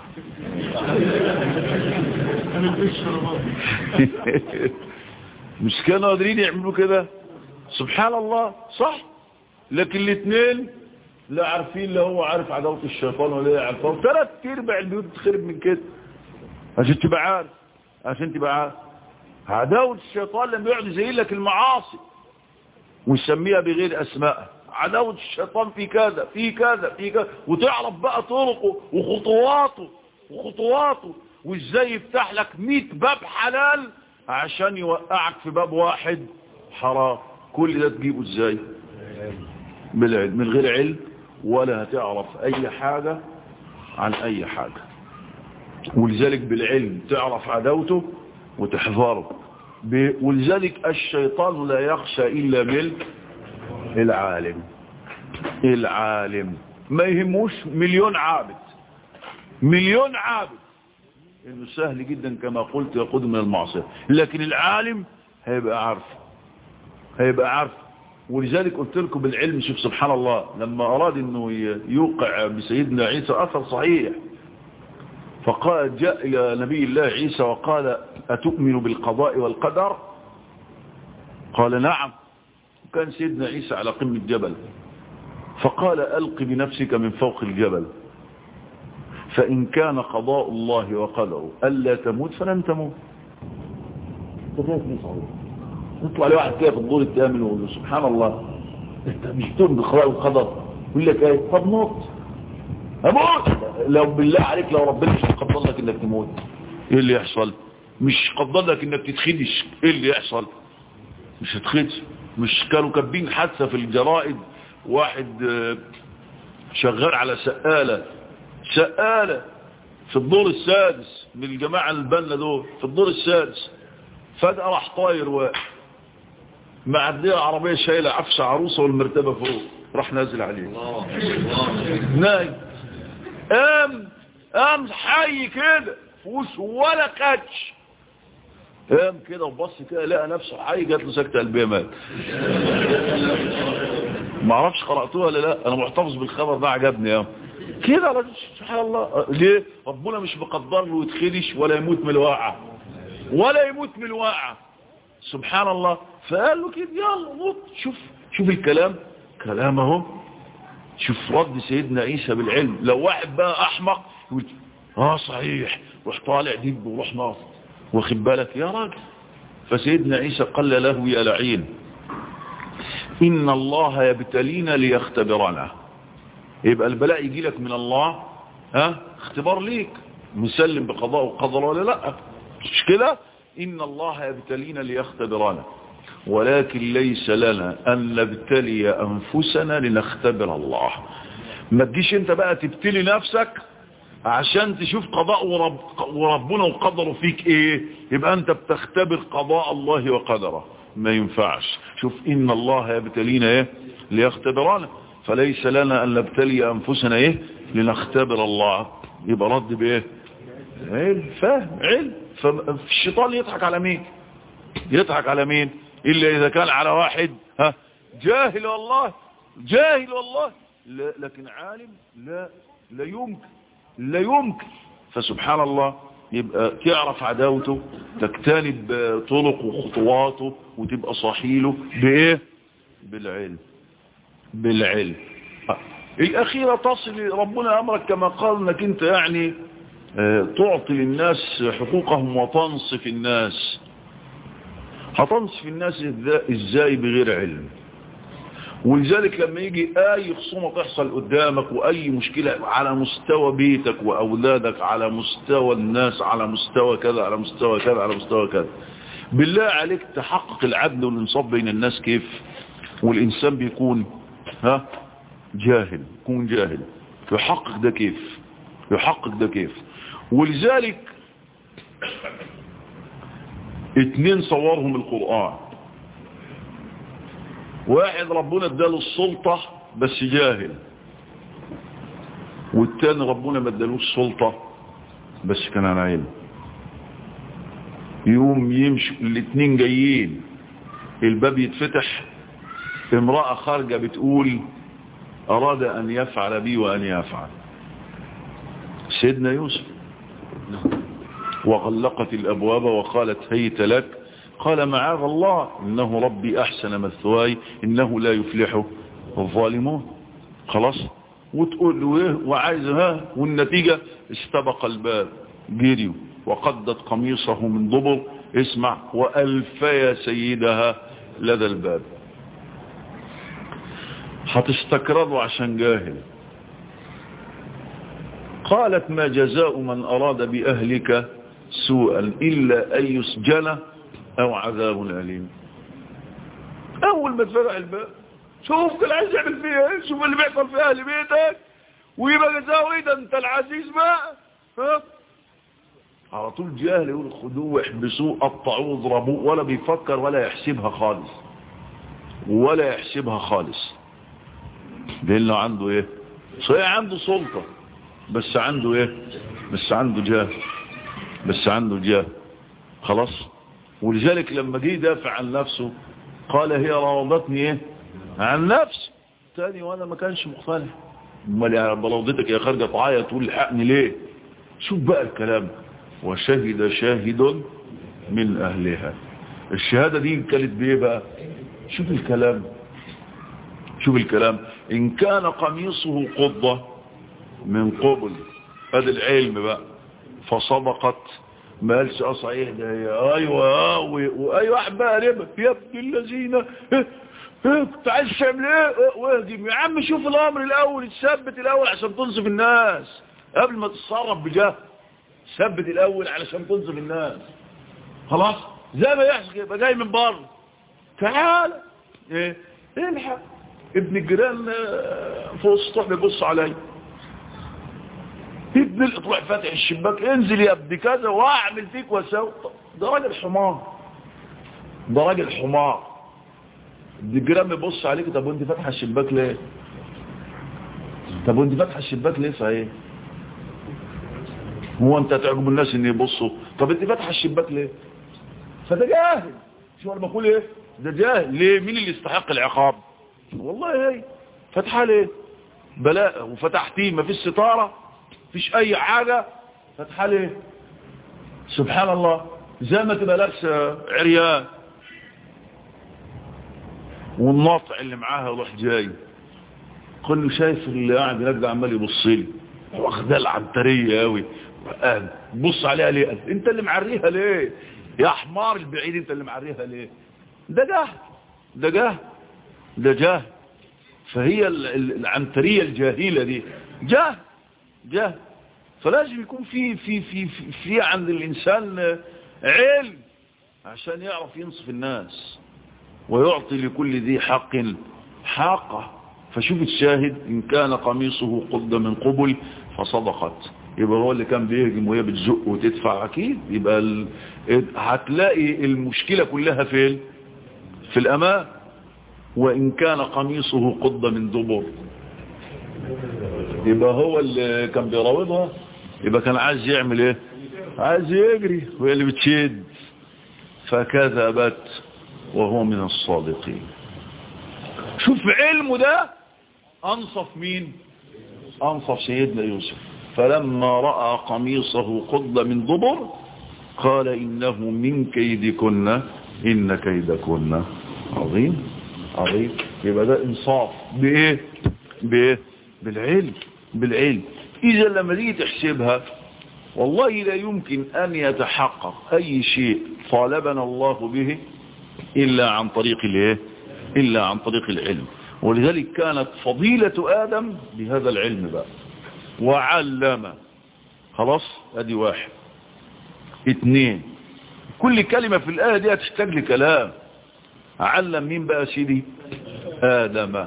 مش كانوا قادرين يعملوا كده سبحان الله صح لكن الاثنين لا عارفين لا هو عارف عداوة الشيطان ولا يعرفه ثلاث ارباع البيوت تخرب من كده عشان تبقى عارف عشان تبقى عارف عداوة الشيطان لما يقعد يزين لك المعاصي ويسميها بغير اسمائها عداوة الشيطان في كذا في كذا في كذا وتعرف بقى طرقه وخطواته وخطواته وازاي يفتح لك 100 باب حلال عشان يوقعك في باب واحد حرام كل ده تجيبه ازاي بالعلم من غير علم ولا هتعرف اي حاجة عن اي حاجة ولذلك بالعلم تعرف عداوته وتحذره ولذلك الشيطان لا يخشى الا من العالم العالم ما يهموش مليون عابد مليون عابد انه سهل جدا كما قلت يقود من المعصية لكن العالم هيبقى عارف هيبقى عارف ولذلك قلت لكم بالعلم شوف سبحان الله لما اراد انه يوقع بسيدنا عيسى اثر صحيح فقال جاء الى نبي الله عيسى وقال اتؤمن بالقضاء والقدر قال نعم كان سيدنا عيسى على قمة جبل فقال ألق بنفسك من فوق الجبل فإن كان قضاء الله وقدره ألا تموت فلن تموت يطلع لي واحد كده في الدور الثامن ويقول له سبحان الله انت مش تؤمن بالقضاء والقدر يقول لك ايه طب موت اموت لو بالله عليك لو ربنا مش قدر لك انك تموت ايه اللي يحصل مش قدر لك انك تتخدش ايه اللي يحصل مش هتخدش مش كانوا كاتبين حادثه في الجرائد واحد شغال على سقالة سقالة في الدور السادس من الجماعة البنة دول في الدور السادس فجأة راح طاير واقع معدية عربية شايلة عفش عروسة والمرتبة فوق راح نازل عليه نايم قام قام حي كده فوش ولا كاتش قام كده وبص كده لقى نفسه حي جات له سكتة قلبية مات ما اعرفش قرأتوها ولا لا انا محتفظ بالخبر ده عجبني يا كده رجل سبحان الله ليه ربنا مش مقدر له يتخدش ولا يموت من الواقعة ولا يموت من الواقعة سبحان الله فقال له كده يلا نط شوف شوف الكلام كلام اهو شوف رد سيدنا عيسى بالعلم لو واحد بقى احمق يقول اه صحيح روح طالع دب وروح ناصر واخد بالك يا راجل فسيدنا عيسى قال له يا لعين إن الله يبتلينا ليختبرنا يبقى البلاء يجي لك من الله ها اختبار ليك مسلم بقضاء وقدر ولا لا مش كده إن الله يبتلينا ليختبرنا ولكن ليس لنا أن نبتلي أنفسنا لنختبر الله ما تجيش انت بقى تبتلي نفسك عشان تشوف قضاء ورب وربنا وقدره فيك ايه يبقى انت بتختبر قضاء الله وقدره ما ينفعش شوف ان الله يبتلينا ايه ليختبرنا فليس لنا ان نبتلي انفسنا ايه لنختبر الله يبقى رد بايه علم فاهم علم فالشيطان يضحك على مين يضحك على مين الا اذا كان على واحد ها جاهل والله جاهل والله لا لكن عالم لا لا يمكن لا يمكن فسبحان الله يبقى تعرف عداوته تجتنب طرق وخطواته وتبقى صحيله بايه بالعلم بالعلم الاخيرة تصل ربنا امرك كما قال انك انت يعني تعطي للناس حقوقهم وتنصف الناس هتنصف الناس ازاي بغير علم ولذلك لما يجي اي خصومة تحصل قدامك واي مشكلة على مستوى بيتك واولادك على مستوى الناس على مستوى كذا على مستوى كذا على مستوى كذا بالله عليك تحقق العدل والانصاف بين الناس كيف والانسان بيكون ها جاهل يكون جاهل يحقق ده كيف يحقق ده كيف ولذلك اتنين صورهم القرآن واحد ربنا اداله السلطة بس جاهل والتاني ربنا ما ادالوش سلطة بس كان على علم يوم يمشي الاتنين جايين الباب يتفتح امرأة خارجة بتقول اراد ان يفعل بي وان يفعل سيدنا يوسف وغلقت الابواب وقالت هيت لك قال معاذ الله إنه ربي أحسن مثواي إنه لا يفلح الظالمون خلاص وتقول له ايه وعايزها والنتيجة استبق الباب جيريو وقدت قميصه من ضبر اسمع وألفي سيدها لدى الباب هتستكرره عشان جاهل قالت ما جزاء من أراد بأهلك سوءا إلا أن يسجن او عذاب اليم اول ما تفتح الباب شوف كل عايز يعمل فيها ايه شوف اللي بيحصل في اهل بيتك ويبقى جزاؤه ايه ده انت العزيز بقى ها على طول جاهل يقول خدوه واحبسوه قطعوه واضربوه ولا بيفكر ولا يحسبها خالص ولا يحسبها خالص لانه عنده ايه صحيح عنده سلطة بس عنده ايه بس عنده جاه بس عنده جاه خلاص ولذلك لما جه يدافع عن نفسه قال هي راودتني ايه عن نفسي تاني وانا ما كانش مقتنع امال يا بلوضتك يا خارجه تعيط تقول الحقني ليه شوف بقى الكلام وشهد شاهد من اهلها الشهادة دي كانت بايه بقى شوف الكلام شوف الكلام ان كان قميصه قضة من قبل هذا العلم بقى فصدقت ما قالش اه صحيح ده هي ايوه اه واي واحد بقى قريبك يا ابن الذين ايه ايه كنت عايز تعمل ايه واهدم يا عم شوف الامر الاول تثبت الاول عشان تنصف الناس قبل ما تتصرف بجاه ثبت الاول علشان تنصف الناس خلاص زي ما يحصل يبقى جاي من بره تعال ايه الحق ابن الجيران فوق السطح بيبص عليا ابن الاطلاع فاتح الشباك انزل يا ابن كذا واعمل فيك واسوي ده راجل حمار ده راجل حمار ابن الجيران بيبص عليك طب وانت فاتحه الشباك ليه طب وانت فاتحه الشباك ليه صحيح هو انت تعجب الناس ان يبصوا طب انت فاتحه الشباك ليه فده جاهل شو انا بقول ايه ده جاهل ليه مين اللي يستحق العقاب والله هي فتحها ليه بلاء وفتحتيه ما فيش ستاره فيش اي حاجه فتحها ليه سبحان الله زي ما تبقى لابسه عريان والناطع اللي معاها يروح جاي كله شايف اللي قاعد هناك ده عمال يبص لي واخدها العنتريه قوي بص عليها ليه انت اللي معريها ليه يا حمار البعيد انت اللي معريها ليه ده جهل ده جهل ده جهل فهي العنترية الجاهلة دي جهل جهل فلازم يكون في في في في, في عند الإنسان علم عشان يعرف ينصف الناس ويعطي لكل ذي حق حقه فشوف الشاهد إن كان قميصه قد من قبل فصدقت يبقى هو اللي كان بيهجم وهي بتزق وتدفع أكيد يبقى ال... هتلاقي المشكلة كلها فين في الأمام وإن كان قميصه قد من دبر يبقى هو اللي كان بيراودها يبقى كان عايز يعمل ايه عايز يجري وهي اللي بتشد فكذبت وهو من الصادقين شوف علمه ده انصف مين انصف سيدنا يوسف فلما رأى قميصه قد من دبر قال إنه من كيدكن إن كيدكن عظيم عظيم يبقى ده انصاف بايه بايه بالعلم بالعلم اذا لما تيجي تحسبها والله لا يمكن ان يتحقق اي شيء طالبنا الله به الا عن طريق الايه الا عن طريق العلم ولذلك كانت فضيلة ادم بهذا العلم بقى وعلم خلاص ادي واحد اثنين كل كلمة في الآية دي هتحتاج لكلام علم مين بقى سيدي آدم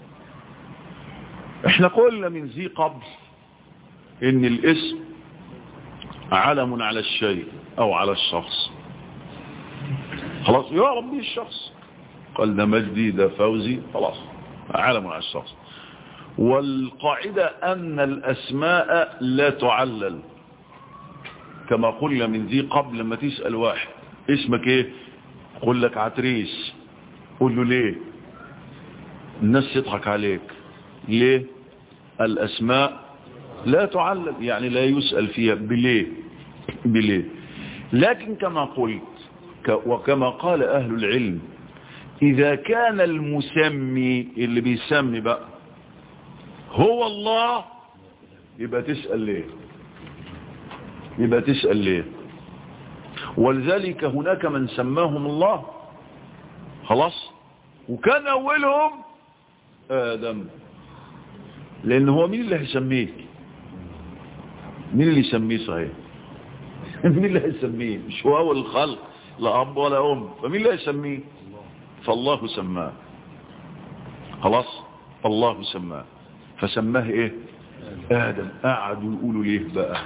احنا قلنا من ذي قبل ان الاسم علم على الشيء او على الشخص خلاص يعرف به الشخص قال ده مجدي ده فوزي خلاص علم على الشخص والقاعدة ان الاسماء لا تعلل كما قلنا من ذي قبل لما تسأل واحد اسمك ايه قل لك عتريس قل له ليه الناس تضحك عليك ليه الأسماء لا تعلل يعني لا يسأل فيها بليه بليه لكن كما قلت وكما قال أهل العلم إذا كان المسمي اللي بيسمي بقى هو الله يبقى تسأل ليه يبقى تسأل ليه ولذلك هناك من سماهم الله خلاص وكان أولهم آدم لأن هو مين اللي هيسميه مين اللي يسميه صحيح مين اللي هيسميه مش هو أول الخلق لا أب ولا أم فمين اللي هيسميه فالله سماه خلاص الله سماه فسماه ايه آدم قعدوا يقولوا ليه بقى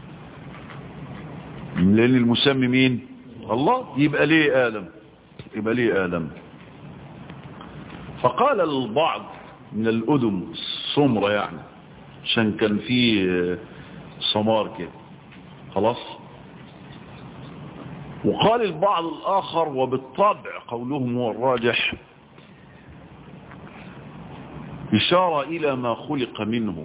لأن المسمي مين الله يبقى ليه آدم يبقى ليه آدم فقال البعض من الأدم السمرة يعني عشان كان في سمار كده خلاص وقال البعض الآخر وبالطبع قولهم هو الراجح إشارة إلى ما خلق منه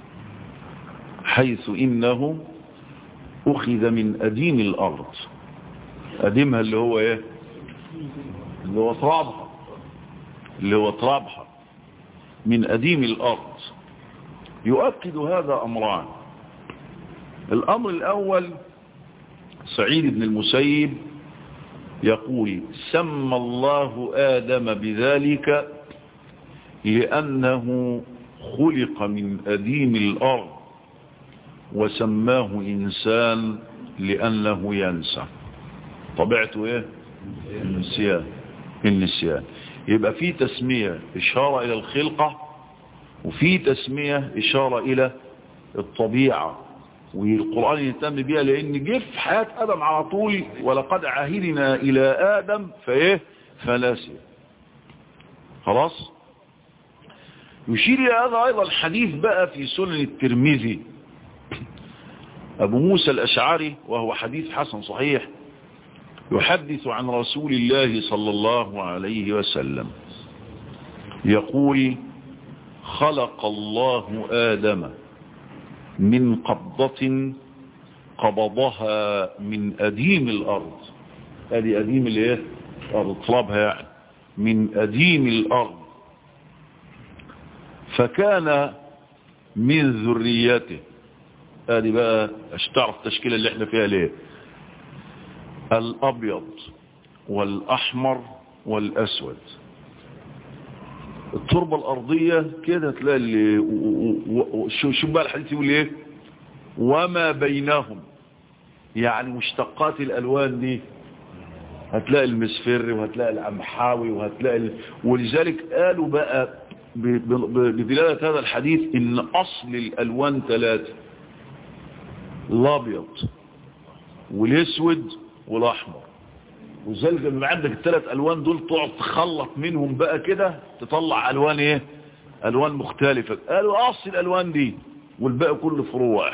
حيث إنه أخذ من أديم الأرض أديمها اللي هو إيه اللي هو ترابها اللي هو ترابها من أديم الأرض يؤكد هذا أمران الأمر الأول سعيد بن المسيب يقول سمى الله آدم بذلك لأنه خلق من أديم الأرض وسماه إنسان لأنه ينسى طبيعته إيه النسيان النسيان يبقى في تسمية إشارة إلى الخلقة وفي تسمية إشارة إلى الطبيعة والقرآن يهتم بيها لأن جه في حياة آدم على طول ولقد عهدنا إلى آدم فإيه فناسي خلاص يشير إلى هذا أيضا الحديث بقى في سنن الترمذي أبو موسى الأشعري وهو حديث حسن صحيح يحدث عن رسول الله صلى الله عليه وسلم يقول خلق الله آدم من قبضة قبضها من أديم الأرض هذه أديم الايه الأرض طلبها يعني من أديم الأرض فكان من ذريته هذه بقى اشتعرف التشكيلة اللي احنا فيها ليه الأبيض والأحمر والأسود التربة الأرضية كده تلاقي اللي شو بقى الحديث يقول ايه وما بينهم يعني مشتقات الألوان دي هتلاقي المسفر وهتلاقي العمحاوي وهتلاقي ال... ولذلك قالوا بقى ب... ب... بدلالة هذا الحديث ان اصل الالوان ثلاثة الابيض والاسود والاحمر وذلك لما عندك الثلاث الوان دول تقعد تخلط منهم بقى كده تطلع الوان ايه الوان مختلفة قالوا اصل الالوان دي والباقي كله فروع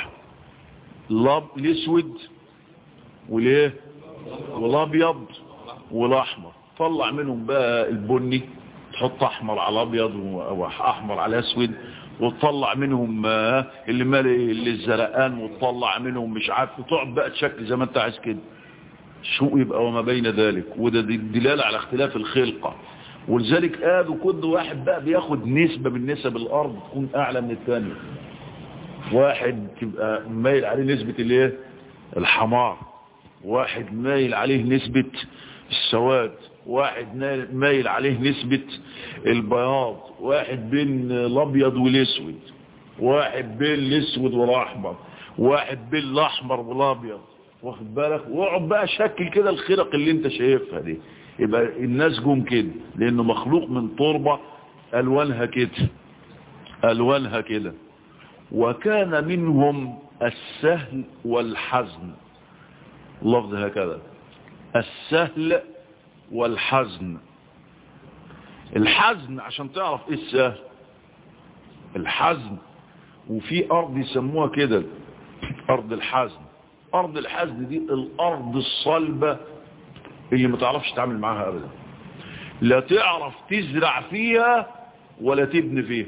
الاسود والايه والابيض والاحمر طلع منهم بقى البني تحط احمر على ابيض واحمر على اسود وتطلع منهم اللي مالي اللي الزرقان وتطلع منهم مش عارف وتقعد بقى تشكل زي ما انت عايز كده شو يبقى وما بين ذلك وده دلالة على اختلاف الخلقة ولذلك قالوا كل واحد بقى بياخد نسبة من نسب الارض تكون اعلى من الثانية واحد تبقى مايل عليه نسبة الايه الحمار واحد مايل عليه نسبة السواد واحد مايل عليه نسبة البياض واحد بين الابيض والاسود واحد بين الاسود والاحمر واحد بين الاحمر والابيض واخد بالك واقعد بقى شكل كده الخرق اللي انت شايفها دي يبقى الناس جم كده لانه مخلوق من تربة الوانها كده الوانها كده وكان منهم السهل والحزن اللفظ هكذا السهل والحزن الحزن عشان تعرف ايه السهل الحزن وفي ارض يسموها كده ارض الحزن ارض الحزن دي الارض الصلبة اللي ما تعرفش تعمل معاها ابدا لا تعرف تزرع فيها ولا تبني فيها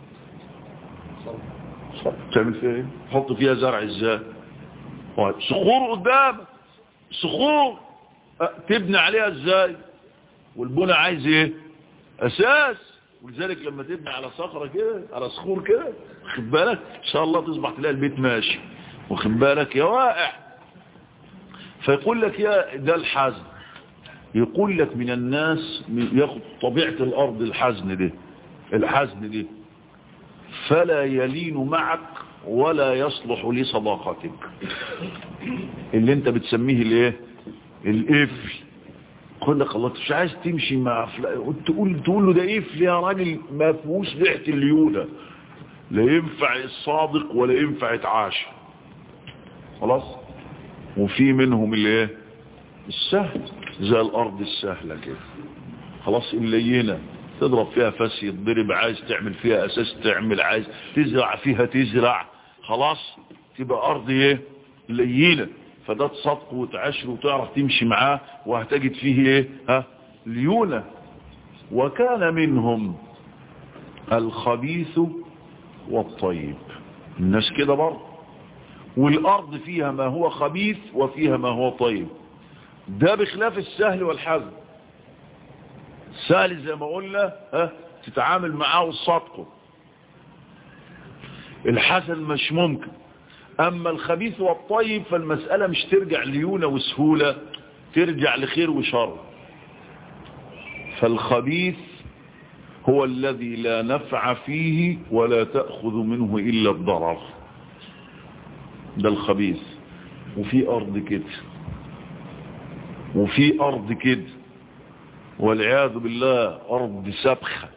تعمل فيها ايه تحط فيها زرع ازاي صخور قدامك صخور تبني عليها ازاي والبنى عايز ايه اساس ولذلك لما تبني على صخرة كده على صخور كده واخد بالك ان شاء الله تصبح تلاقي البيت ماشي واخد بالك يا واقع فيقول لك يا ده الحزن يقول لك من الناس ياخد طبيعة الارض الحزن دي الحزن دي فلا يلين معك ولا يصلح لصداقتك اللي انت بتسميه الايه القفل يقول لك الله مش عايز تمشي مع فلان تقول تقول له ده قفل يا راجل ما فيهوش ريحه الليونه لا ينفع الصادق ولا ينفع يتعاشى خلاص وفي منهم الايه السهل زي الارض السهله كده خلاص اللينه تضرب فيها فس يتضرب عايز تعمل فيها اساس تعمل عايز تزرع فيها تزرع خلاص تبقى ارض ايه لينه فده تصدق وتعشر وتعرف تمشي معاه وهتجد فيه ايه ها ليونة وكان منهم الخبيث والطيب الناس كده برضه والارض فيها ما هو خبيث وفيها ما هو طيب ده بخلاف السهل والحزن السهل زي ما قلنا ها تتعامل معاه وتصدقه الحسن مش ممكن أما الخبيث والطيب فالمسألة مش ترجع ليونة وسهولة ترجع لخير وشر فالخبيث هو الذي لا نفع فيه ولا تأخذ منه إلا الضرر ده الخبيث وفي أرض كده وفي أرض كده والعياذ بالله أرض سبخة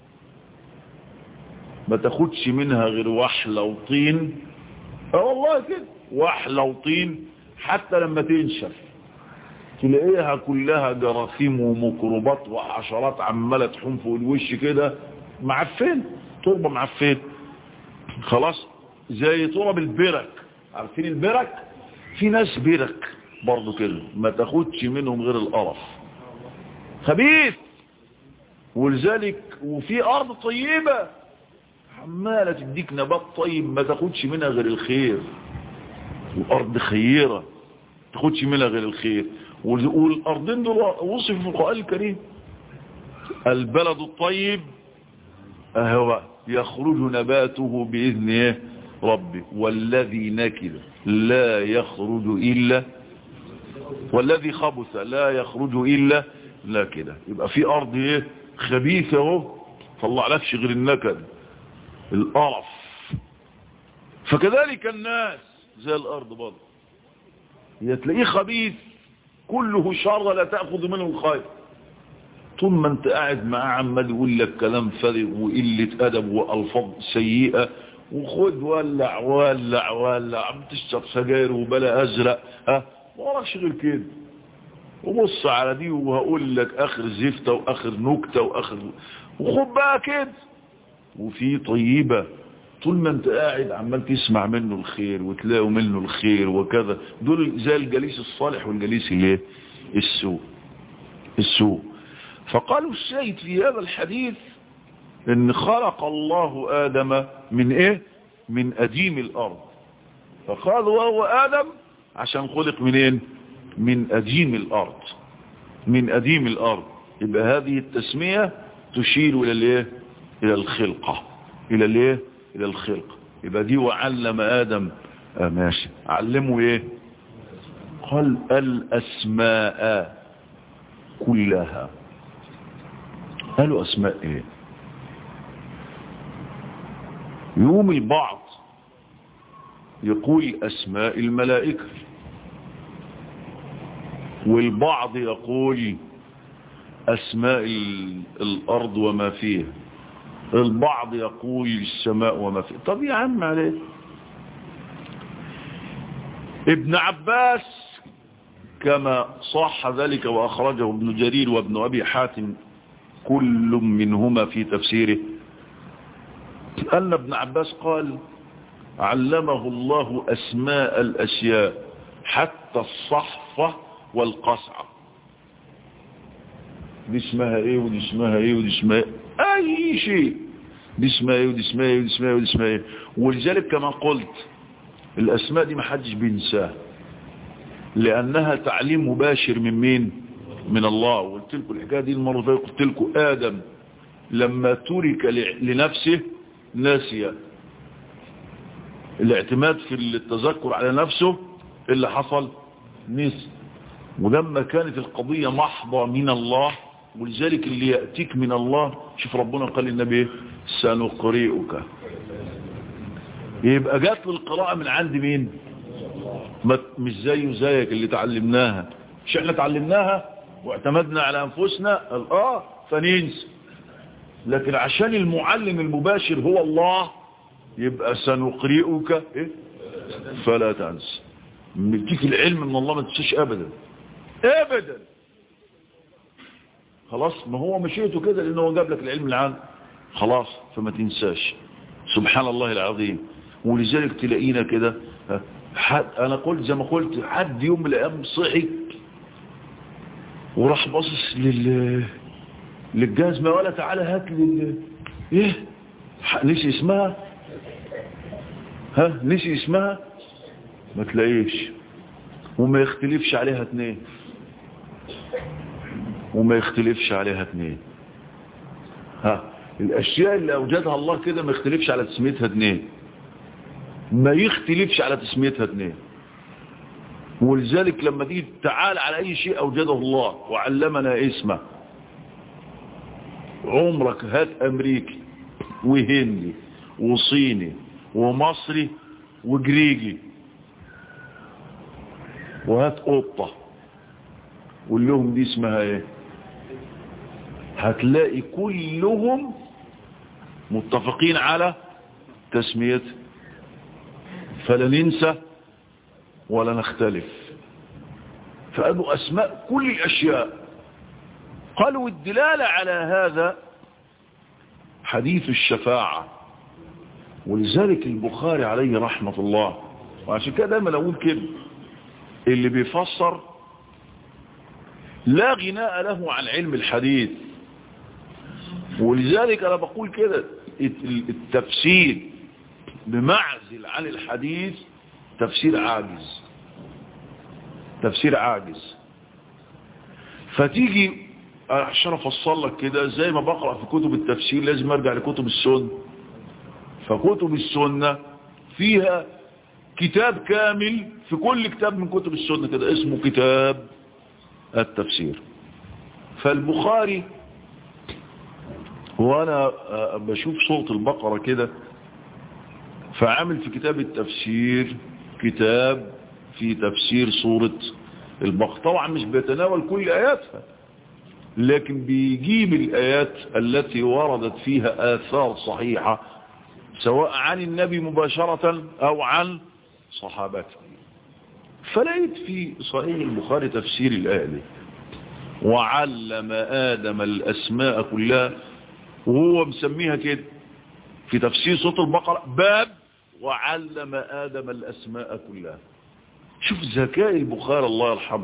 ما تاخدش منها غير وحلة وطين اه والله كده وحلة وطين حتى لما تنشف تلاقيها كلها جراثيم وميكروبات وحشرات عمالة تحوم فوق الوش كده معفن تربة معفن خلاص زي تراب البرك عارفين البرك في ناس برك برضو كده ما تاخدش منهم غير القرف خبيث ولذلك وفي ارض طيبة عمالة تديك نبات طيب ما تاخدش منها غير الخير وارض خيرة تاخدش منها غير الخير والارضين دول وصف في القرآن الكريم البلد الطيب اهو يخرج نباته بإذن ربي والذي نكد لا يخرج إلا والذي خبث لا يخرج إلا لا كده يبقى في أرض ايه خبيثة اهو طلع لكش غير النكد القرف فكذلك الناس زي الأرض برضه تلاقيه خبيث كله شر لا تأخذ منه الخير طول ما انت قاعد معاه عمال يقول لك كلام فارغ وقلة أدب وألفاظ سيئة وخد ولع ولع ولع عم تشرب سجاير وبلا أزرق ها ما وراكش غير كده وبص على دي وهقول لك آخر زفتة وآخر نكتة وآخر وخد بقى كده وفي طيبة طول ما انت قاعد عمال تسمع منه الخير وتلاقوا منه الخير وكذا دول زي الجليس الصالح والجليس الايه السوء السوء فقالوا الشاهد في هذا الحديث ان خلق الله آدم من ايه من أديم الأرض فقالوا وهو آدم عشان خلق منين من أديم الأرض من أديم الأرض يبقى هذه التسمية تشير إلى الايه إلى الخلقة إلى الايه إلى الخلق يبقى دي وعلم آدم آه ماشي علمه ايه قال الأسماء كلها قالوا أسماء ايه يوم البعض يقول أسماء الملائكة والبعض يقول أسماء الأرض وما فيها البعض يقول السماء وما فيها طب يا عم عليه ابن عباس كما صح ذلك وأخرجه ابن جرير وابن أبي حاتم كل منهما في تفسيره أن ابن عباس قال علمه الله أسماء الأشياء حتى الصحفة والقصعة دي اسمها ايه ودي اسمها ايه ودي اسمها ايه اي شيء دي اسمها ايه ودي اسمها ايه ودي اسمها ايه ودي اسمها ايه ولذلك كما قلت الاسماء دي ما حدش بينساها لانها تعليم مباشر من مين من الله وقلت لكم الحكايه دي المره اللي قلت لكم ادم لما ترك لنفسه ناسيا الاعتماد في التذكر على نفسه اللي حصل نسي ولما كانت القضية محضة من الله ولذلك اللي يأتيك من الله شوف ربنا قال للنبي سنقرئك يبقى جات القراءة من عند مين مش زيه زيك اللي تعلمناها مش احنا تعلمناها واعتمدنا على انفسنا اه فننسى لكن عشان المعلم المباشر هو الله يبقى سنقرئك إيه؟ فلا تنسى مديك العلم من الله ما تنساش ابدا ابدا خلاص ما هو مشيته كده لانه هو جاب لك العلم العام خلاص فما تنساش سبحان الله العظيم ولذلك تلاقينا كده حد انا قلت زي ما قلت حد يوم من الايام صحي وراح باصص لل للجزمه ولا تعالى هات لي ايه نسي اسمها ها نسي اسمها ما تلاقيش وما يختلفش عليها اتنين وما يختلفش عليها اتنين ها الاشياء اللي اوجدها الله كده ما يختلفش على تسميتها اتنين ما يختلفش على تسميتها اتنين ولذلك لما تيجي تعال على اي شيء اوجده الله وعلمنا اسمه عمرك هات امريكي وهندي وصيني ومصري وجريجي وهات قطة قول لهم دي اسمها ايه هتلاقي كلهم متفقين على تسميتها فلا ننسى ولا نختلف فقالوا أسماء كل الأشياء قالوا الدلالة على هذا حديث الشفاعة ولذلك البخاري عليه رحمة الله وعشان كده دايما أقول كده اللي بيفسر لا غناء له عن علم الحديث ولذلك أنا بقول كده التفسير بمعزل عن الحديث تفسير عاجز تفسير عاجز فتيجي عشان افصل لك كده زي ما بقرأ في كتب التفسير لازم ارجع لكتب السنة فكتب السنة فيها كتاب كامل في كل كتاب من كتب السنة كده اسمه كتاب التفسير فالبخاري وانا بشوف صوت البقرة كده فعامل في كتاب التفسير كتاب في تفسير سورة البقرة طبعا مش بيتناول كل آياتها لكن بيجيب الآيات التي وردت فيها آثار صحيحة سواء عن النبي مباشرة أو عن صحابته فلقيت في صحيح البخاري تفسير الآية دي وعلم آدم الأسماء كلها وهو مسميها كده في تفسير صوت البقرة باب وعلم آدم الأسماء كلها شوف ذكاء البخاري الله يرحمه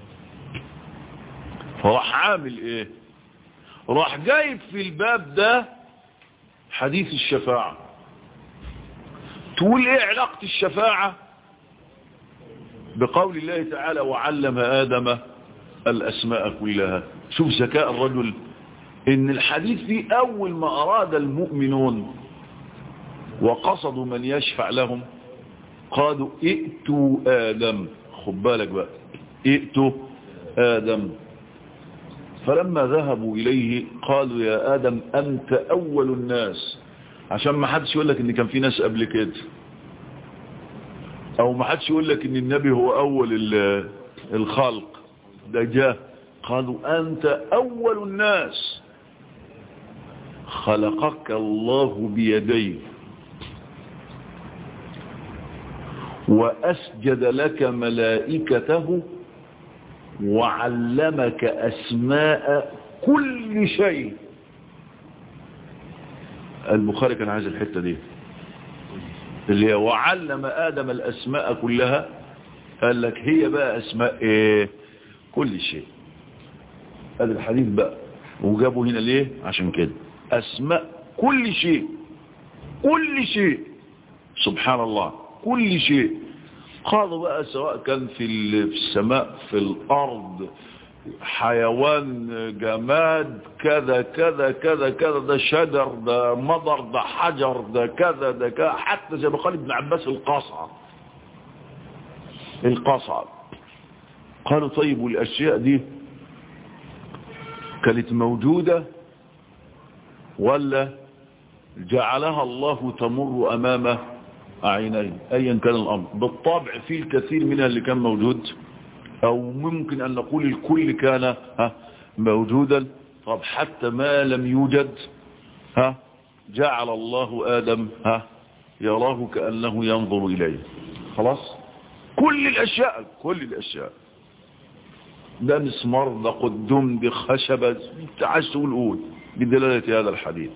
فراح عامل ايه راح جايب في الباب ده حديث الشفاعة تقول ايه علاقة الشفاعة بقول الله تعالى وعلم آدم الأسماء كلها شوف ذكاء الرجل ان الحديث فيه اول ما اراد المؤمنون وقصدوا من يشفع لهم قالوا ائتوا آدم خد بالك بقى ائتوا آدم فلما ذهبوا إليه قالوا يا آدم أنت أول الناس عشان ما حدش يقول لك ان كان في ناس قبل كده او ما حدش يقول لك ان النبي هو اول الخلق ده جاء قالوا انت اول الناس خلقك الله بيديه وأسجد لك ملائكته وعلمك أسماء كل شيء البخاري كان عايز الحتة دي اللي وعلم آدم الأسماء كلها قال لك هي بقى أسماء إيه كل شيء هذا الحديث بقى وجابوا هنا ليه عشان كده أسماء كل شيء كل شيء سبحان الله كل شيء قالوا بقى سواء كان في السماء في الأرض حيوان جماد كذا كذا كذا كذا ده شجر ده مضر ده حجر ده كذا ده كذا حتى زي ما قال ابن عباس القصعة القصعة قالوا طيب والأشياء دي كانت موجودة ولا جعلها الله تمر أمام عينين أيا كان الأمر بالطبع في الكثير منها اللي كان موجود أو ممكن أن نقول الكل كان ها موجودا طب حتى ما لم يوجد ها جعل الله آدم ها يراه كأنه ينظر إليه خلاص كل الأشياء كل الأشياء ده مسمار ده قدم دي خشبة انت عايز تقول قول بدلالة هذا الحديث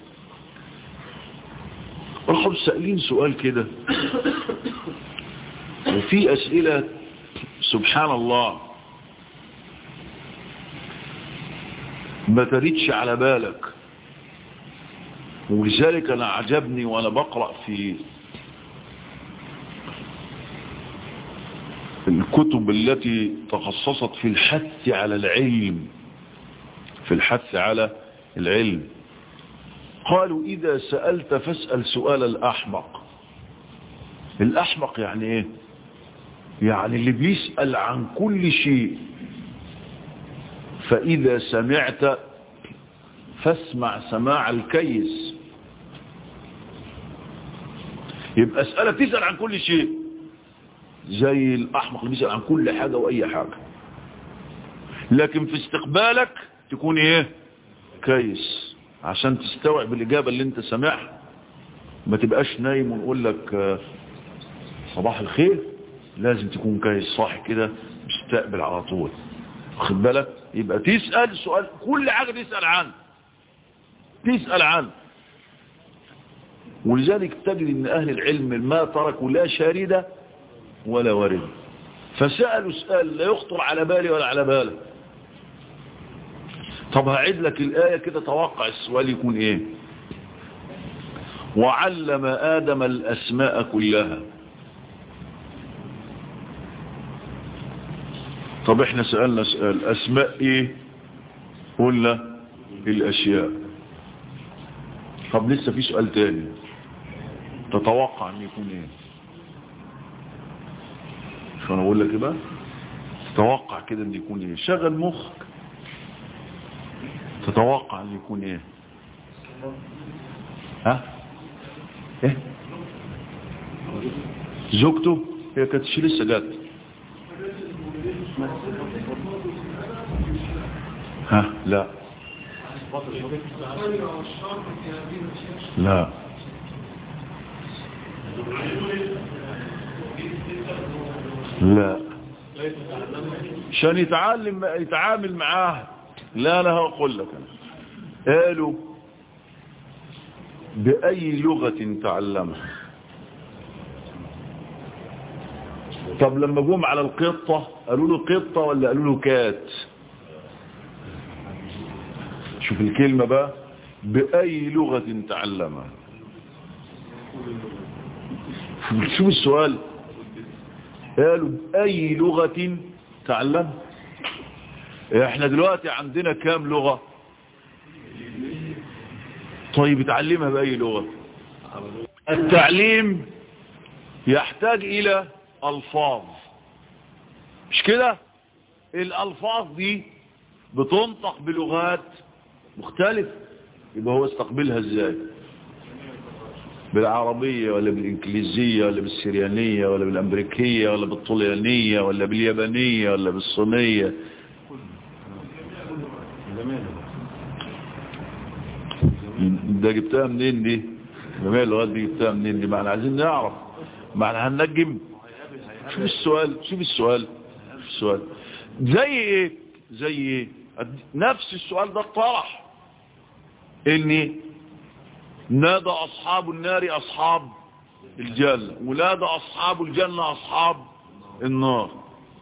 راحوا سألين سؤال كده وفي أسئلة سبحان الله ما تريدش على بالك ولذلك أنا عجبني وأنا بقرأ في الكتب التي تخصصت في الحث على العلم في الحث على العلم قالوا إذا سألت فاسأل سؤال الأحمق الأحمق يعني إيه يعني اللي بيسأل عن كل شيء فإذا سمعت فاسمع سماع الكيس يبقى اسألك تسأل عن كل شيء زي الأحمق اللي بيسأل عن كل حاجة وأي حاجة لكن في استقبالك تكون ايه كيس عشان تستوعب الإجابة اللي انت سمعها ما تبقاش نايم ونقول لك صباح الخير لازم تكون كيس صاحي كده مستقبل على طول خد بالك يبقى تسأل سؤال كل حاجة تسأل عنه تسأل عنه ولذلك تجد ان اهل العلم ما تركوا لا شاردة ولا وردة فسألوا سؤال لا يخطر على بالي ولا على باله طب هعيد لك الآية كده توقع السؤال يكون ايه وعلم آدم الأسماء كلها طب احنا سألنا سؤال أسماء ايه قلنا الأشياء طب لسه في سؤال تاني تتوقع ان يكون ايه شو انا اقول لك ايه بقى تتوقع كده ان يكون ايه شغل مخك تتوقع ان يكون ايه ها ايه زوجته هي كانت لسه جت ها لا لا لا عشان يتعلم يتعامل معاه لا انا هقول لك أنا. قالوا بأي لغة تعلمها طب لما جم على القطة قالوا له قطة ولا قالوا له كات شوف الكلمة بقى بأي لغة تعلمها شوف السؤال قالوا بأي لغة تعلمها احنا دلوقتي عندنا كام لغة طيب اتعلمها بأي لغة التعليم يحتاج إلى ألفاظ مش كده الألفاظ دي بتنطق بلغات مختلفة يبقى هو استقبلها ازاي بالعربية ولا بالإنكليزية ولا بالسريانية ولا بالأمريكية ولا بالطليانية ولا باليابانية ولا بالصينية ده جبتها منين دي جميع اللغات دي جبتها منين دي ما احنا عايزين نعرف ما احنا هننجم شوف السؤال شوف السؤال شوف السؤال زي ايه زي ايه نفس السؤال ده اتطرح ان نادى اصحاب النار اصحاب الجنة ونادى اصحاب الجنة اصحاب النار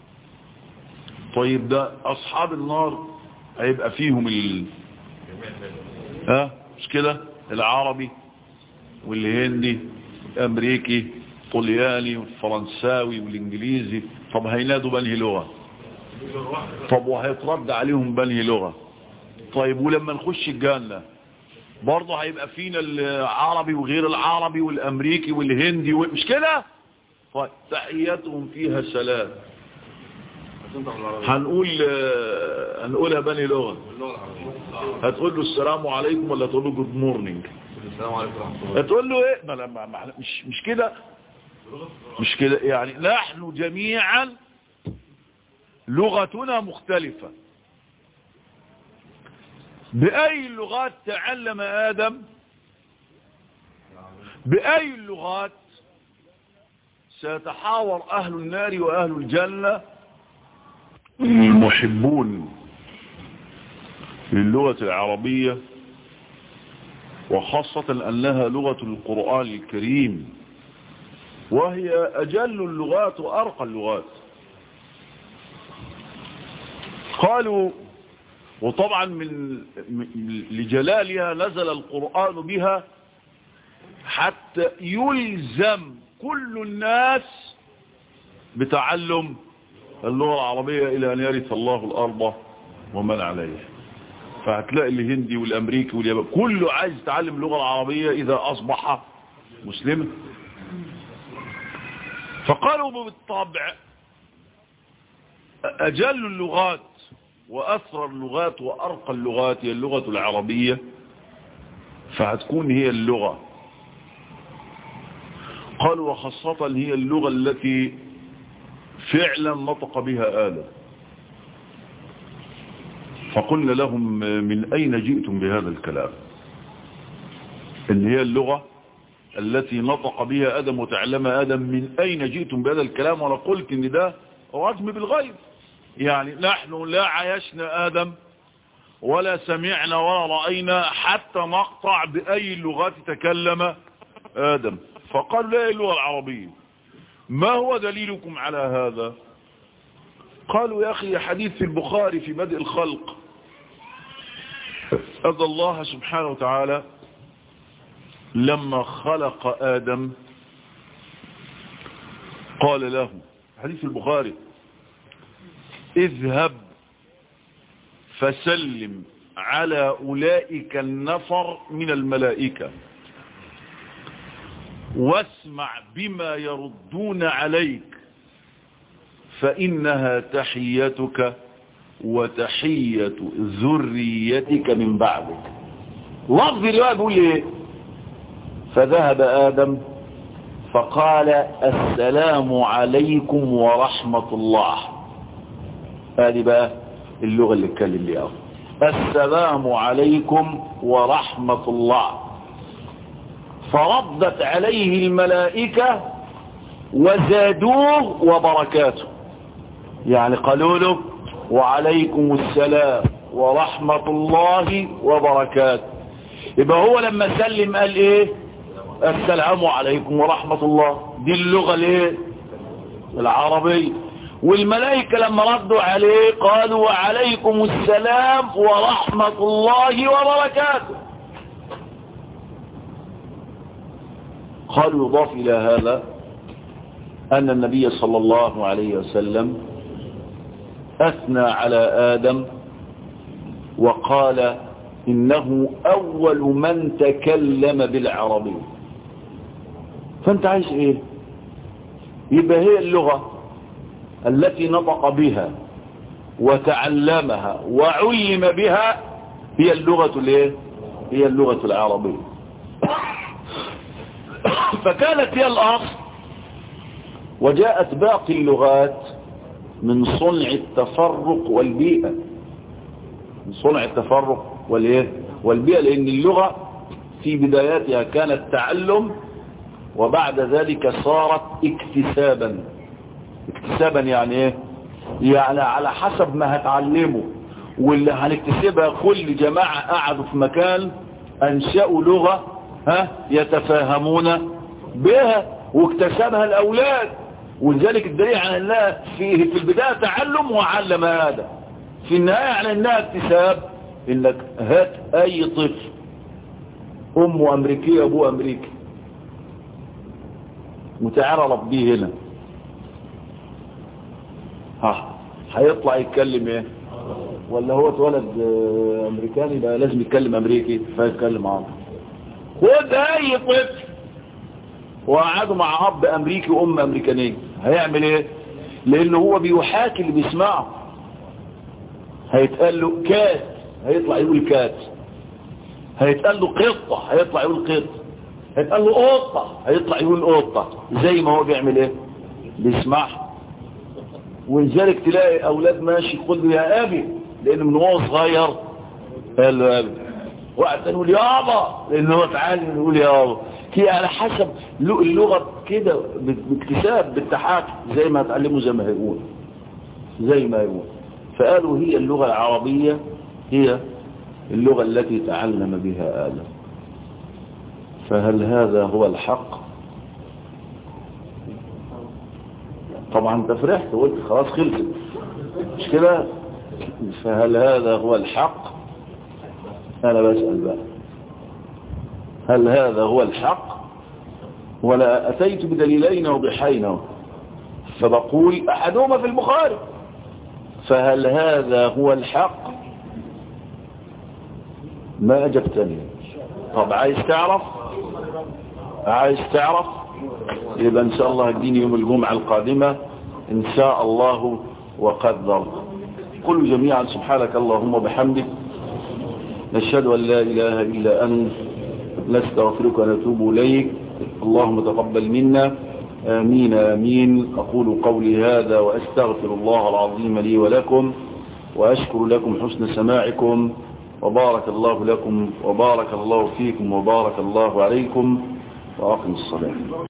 طيب ده اصحاب النار هيبقى فيهم ال ها مش كده العربي والهندي الامريكي الطلياني والفرنساوي والانجليزي طب هينادوا بنهي لغة طب وهيترد عليهم بنهي لغة طيب ولما نخش الجنة برضه هيبقى فينا العربي وغير العربي والامريكي والهندي مش كده طيب تحياتهم فيها سلام هنقول هنقولها بني لغة هتقول له السلام عليكم ولا تقول له جود مورنينج السلام عليكم ورحمة الله هتقول له ايه ما لا ما ما مش مش كده مش كده يعني نحن جميعا لغتنا مختلفة بأي اللغات تعلم آدم بأي اللغات سيتحاور أهل النار وأهل الجنة المحبون للغة العربية وخاصة أنها لغة القرآن الكريم وهي أجل اللغات وأرقى اللغات قالوا وطبعا من لجلالها نزل القرآن بها حتى يلزم كل الناس بتعلم اللغة العربية إلى أن يرث الله الأرض ومن عليها فهتلاقي الهندي والأمريكي والياباني كله عايز يتعلم اللغة العربية إذا أصبح مسلما فقالوا بالطبع أجل اللغات وأثر اللغات وأرقى اللغات هي اللغة العربية فهتكون هي اللغة قالوا وخاصة هي اللغة التي فعلا نطق بها آدم فقلنا لهم من أين جئتم بهذا الكلام إن هي اللغة التي نطق بها آدم وتعلم آدم من أين جئتم بهذا الكلام وأنا قلت إن ده رجم بالغيب يعني نحن لا عايشنا آدم ولا سمعنا ولا رأينا حتى نقطع بأي اللغات تكلم آدم فقال لا اللغة العربية ما هو دليلكم على هذا قالوا يا أخي حديث في البخاري في بدء الخلق أن الله سبحانه وتعالى لما خلق آدم قال له حديث البخاري اذهب فسلم على أولئك النفر من الملائكة واسمع بما يردون عليك فإنها تحيتك وتحية ذريتك من بعدك لفظ الرواية بيقول ايه فذهب آدم فقال السلام عليكم ورحمة الله هذه بقى اللغة اللي اتكلم بيها السلام عليكم ورحمة الله فردت عليه الملائكة وزادوه وبركاته يعني قالوا له وعليكم السلام ورحمة الله وبركاته يبقى هو لما سلم قال ايه السلام عليكم ورحمة الله دي اللغة الايه العربية والملائكة لما ردوا عليه قالوا وعليكم السلام ورحمة الله وبركاته قالوا يضاف إلى هذا أن النبي صلى الله عليه وسلم أثنى على آدم وقال إنه أول من تكلم بالعربية فأنت عايز إيه يبقى هي اللغة التي نطق بها وتعلمها وعلم بها هي اللغة الايه هي اللغة العربية فكانت هي الأصل وجاءت باقي اللغات من صنع التفرق والبيئة من صنع التفرق والايه والبيئة لأن اللغة في بداياتها كانت تعلم وبعد ذلك صارت اكتسابا اكتسابا يعني ايه يعني على حسب ما هتعلمه واللي هنكتسبها كل جماعة قعدوا في مكان انشأوا لغة ها يتفاهمون بها واكتسبها الاولاد ولذلك الدليل على انها في في البداية تعلم وعلم هذا في النهاية على انها اكتساب انك هات اي طفل امه امريكية ابوه امريكي وتعالى ربيه هنا ها هيطلع يتكلم ايه ولا هو اتولد امريكاني بقى لازم يتكلم امريكي فيتكلم عربي خد اي طفل وقعدوا مع اب امريكي وام امريكانيه هيعمل ايه لان هو بيحاكي اللي بيسمعه هيتقال له كات هيطلع يقول كات هيتقال له قطة هيطلع يقول قطة هيتقال له قطة هيطلع يقول قطة زي ما هو بيعمل ايه بيسمعها ولذلك تلاقي اولاد ماشي يقول له يا ابي لان من هو صغير قال له يا ابي وقت يقول يابا لان هو تعالى يقول يابا هي على حسب اللغة كده باكتساب بالتحاكم زي ما هتعلمه زي ما هيقول زي ما يقول فقالوا هي اللغة العربية هي اللغة التي تعلم بها آدم فهل هذا هو الحق طبعا انت فرحت وقلت خلاص خلصت مش كده فهل هذا هو الحق انا بسأل بقى هل هذا هو الحق ولا اتيت بدليلين وضحين فبقول احدهما في البخاري فهل هذا هو الحق ما اجبتني طب عايز تعرف عايز تعرف يبقى ان شاء الله هديني يوم الجمعة القادمة ان شاء الله وقدر قل جميعا سبحانك اللهم وبحمدك نشهد ان لا اله الا انت نستغفرك ونتوب اليك اللهم تقبل منا آمين آمين أقول قولي هذا وأستغفر الله العظيم لي ولكم وأشكر لكم حسن سماعكم وبارك الله لكم وبارك الله فيكم وبارك الله عليكم وأقم الصلاة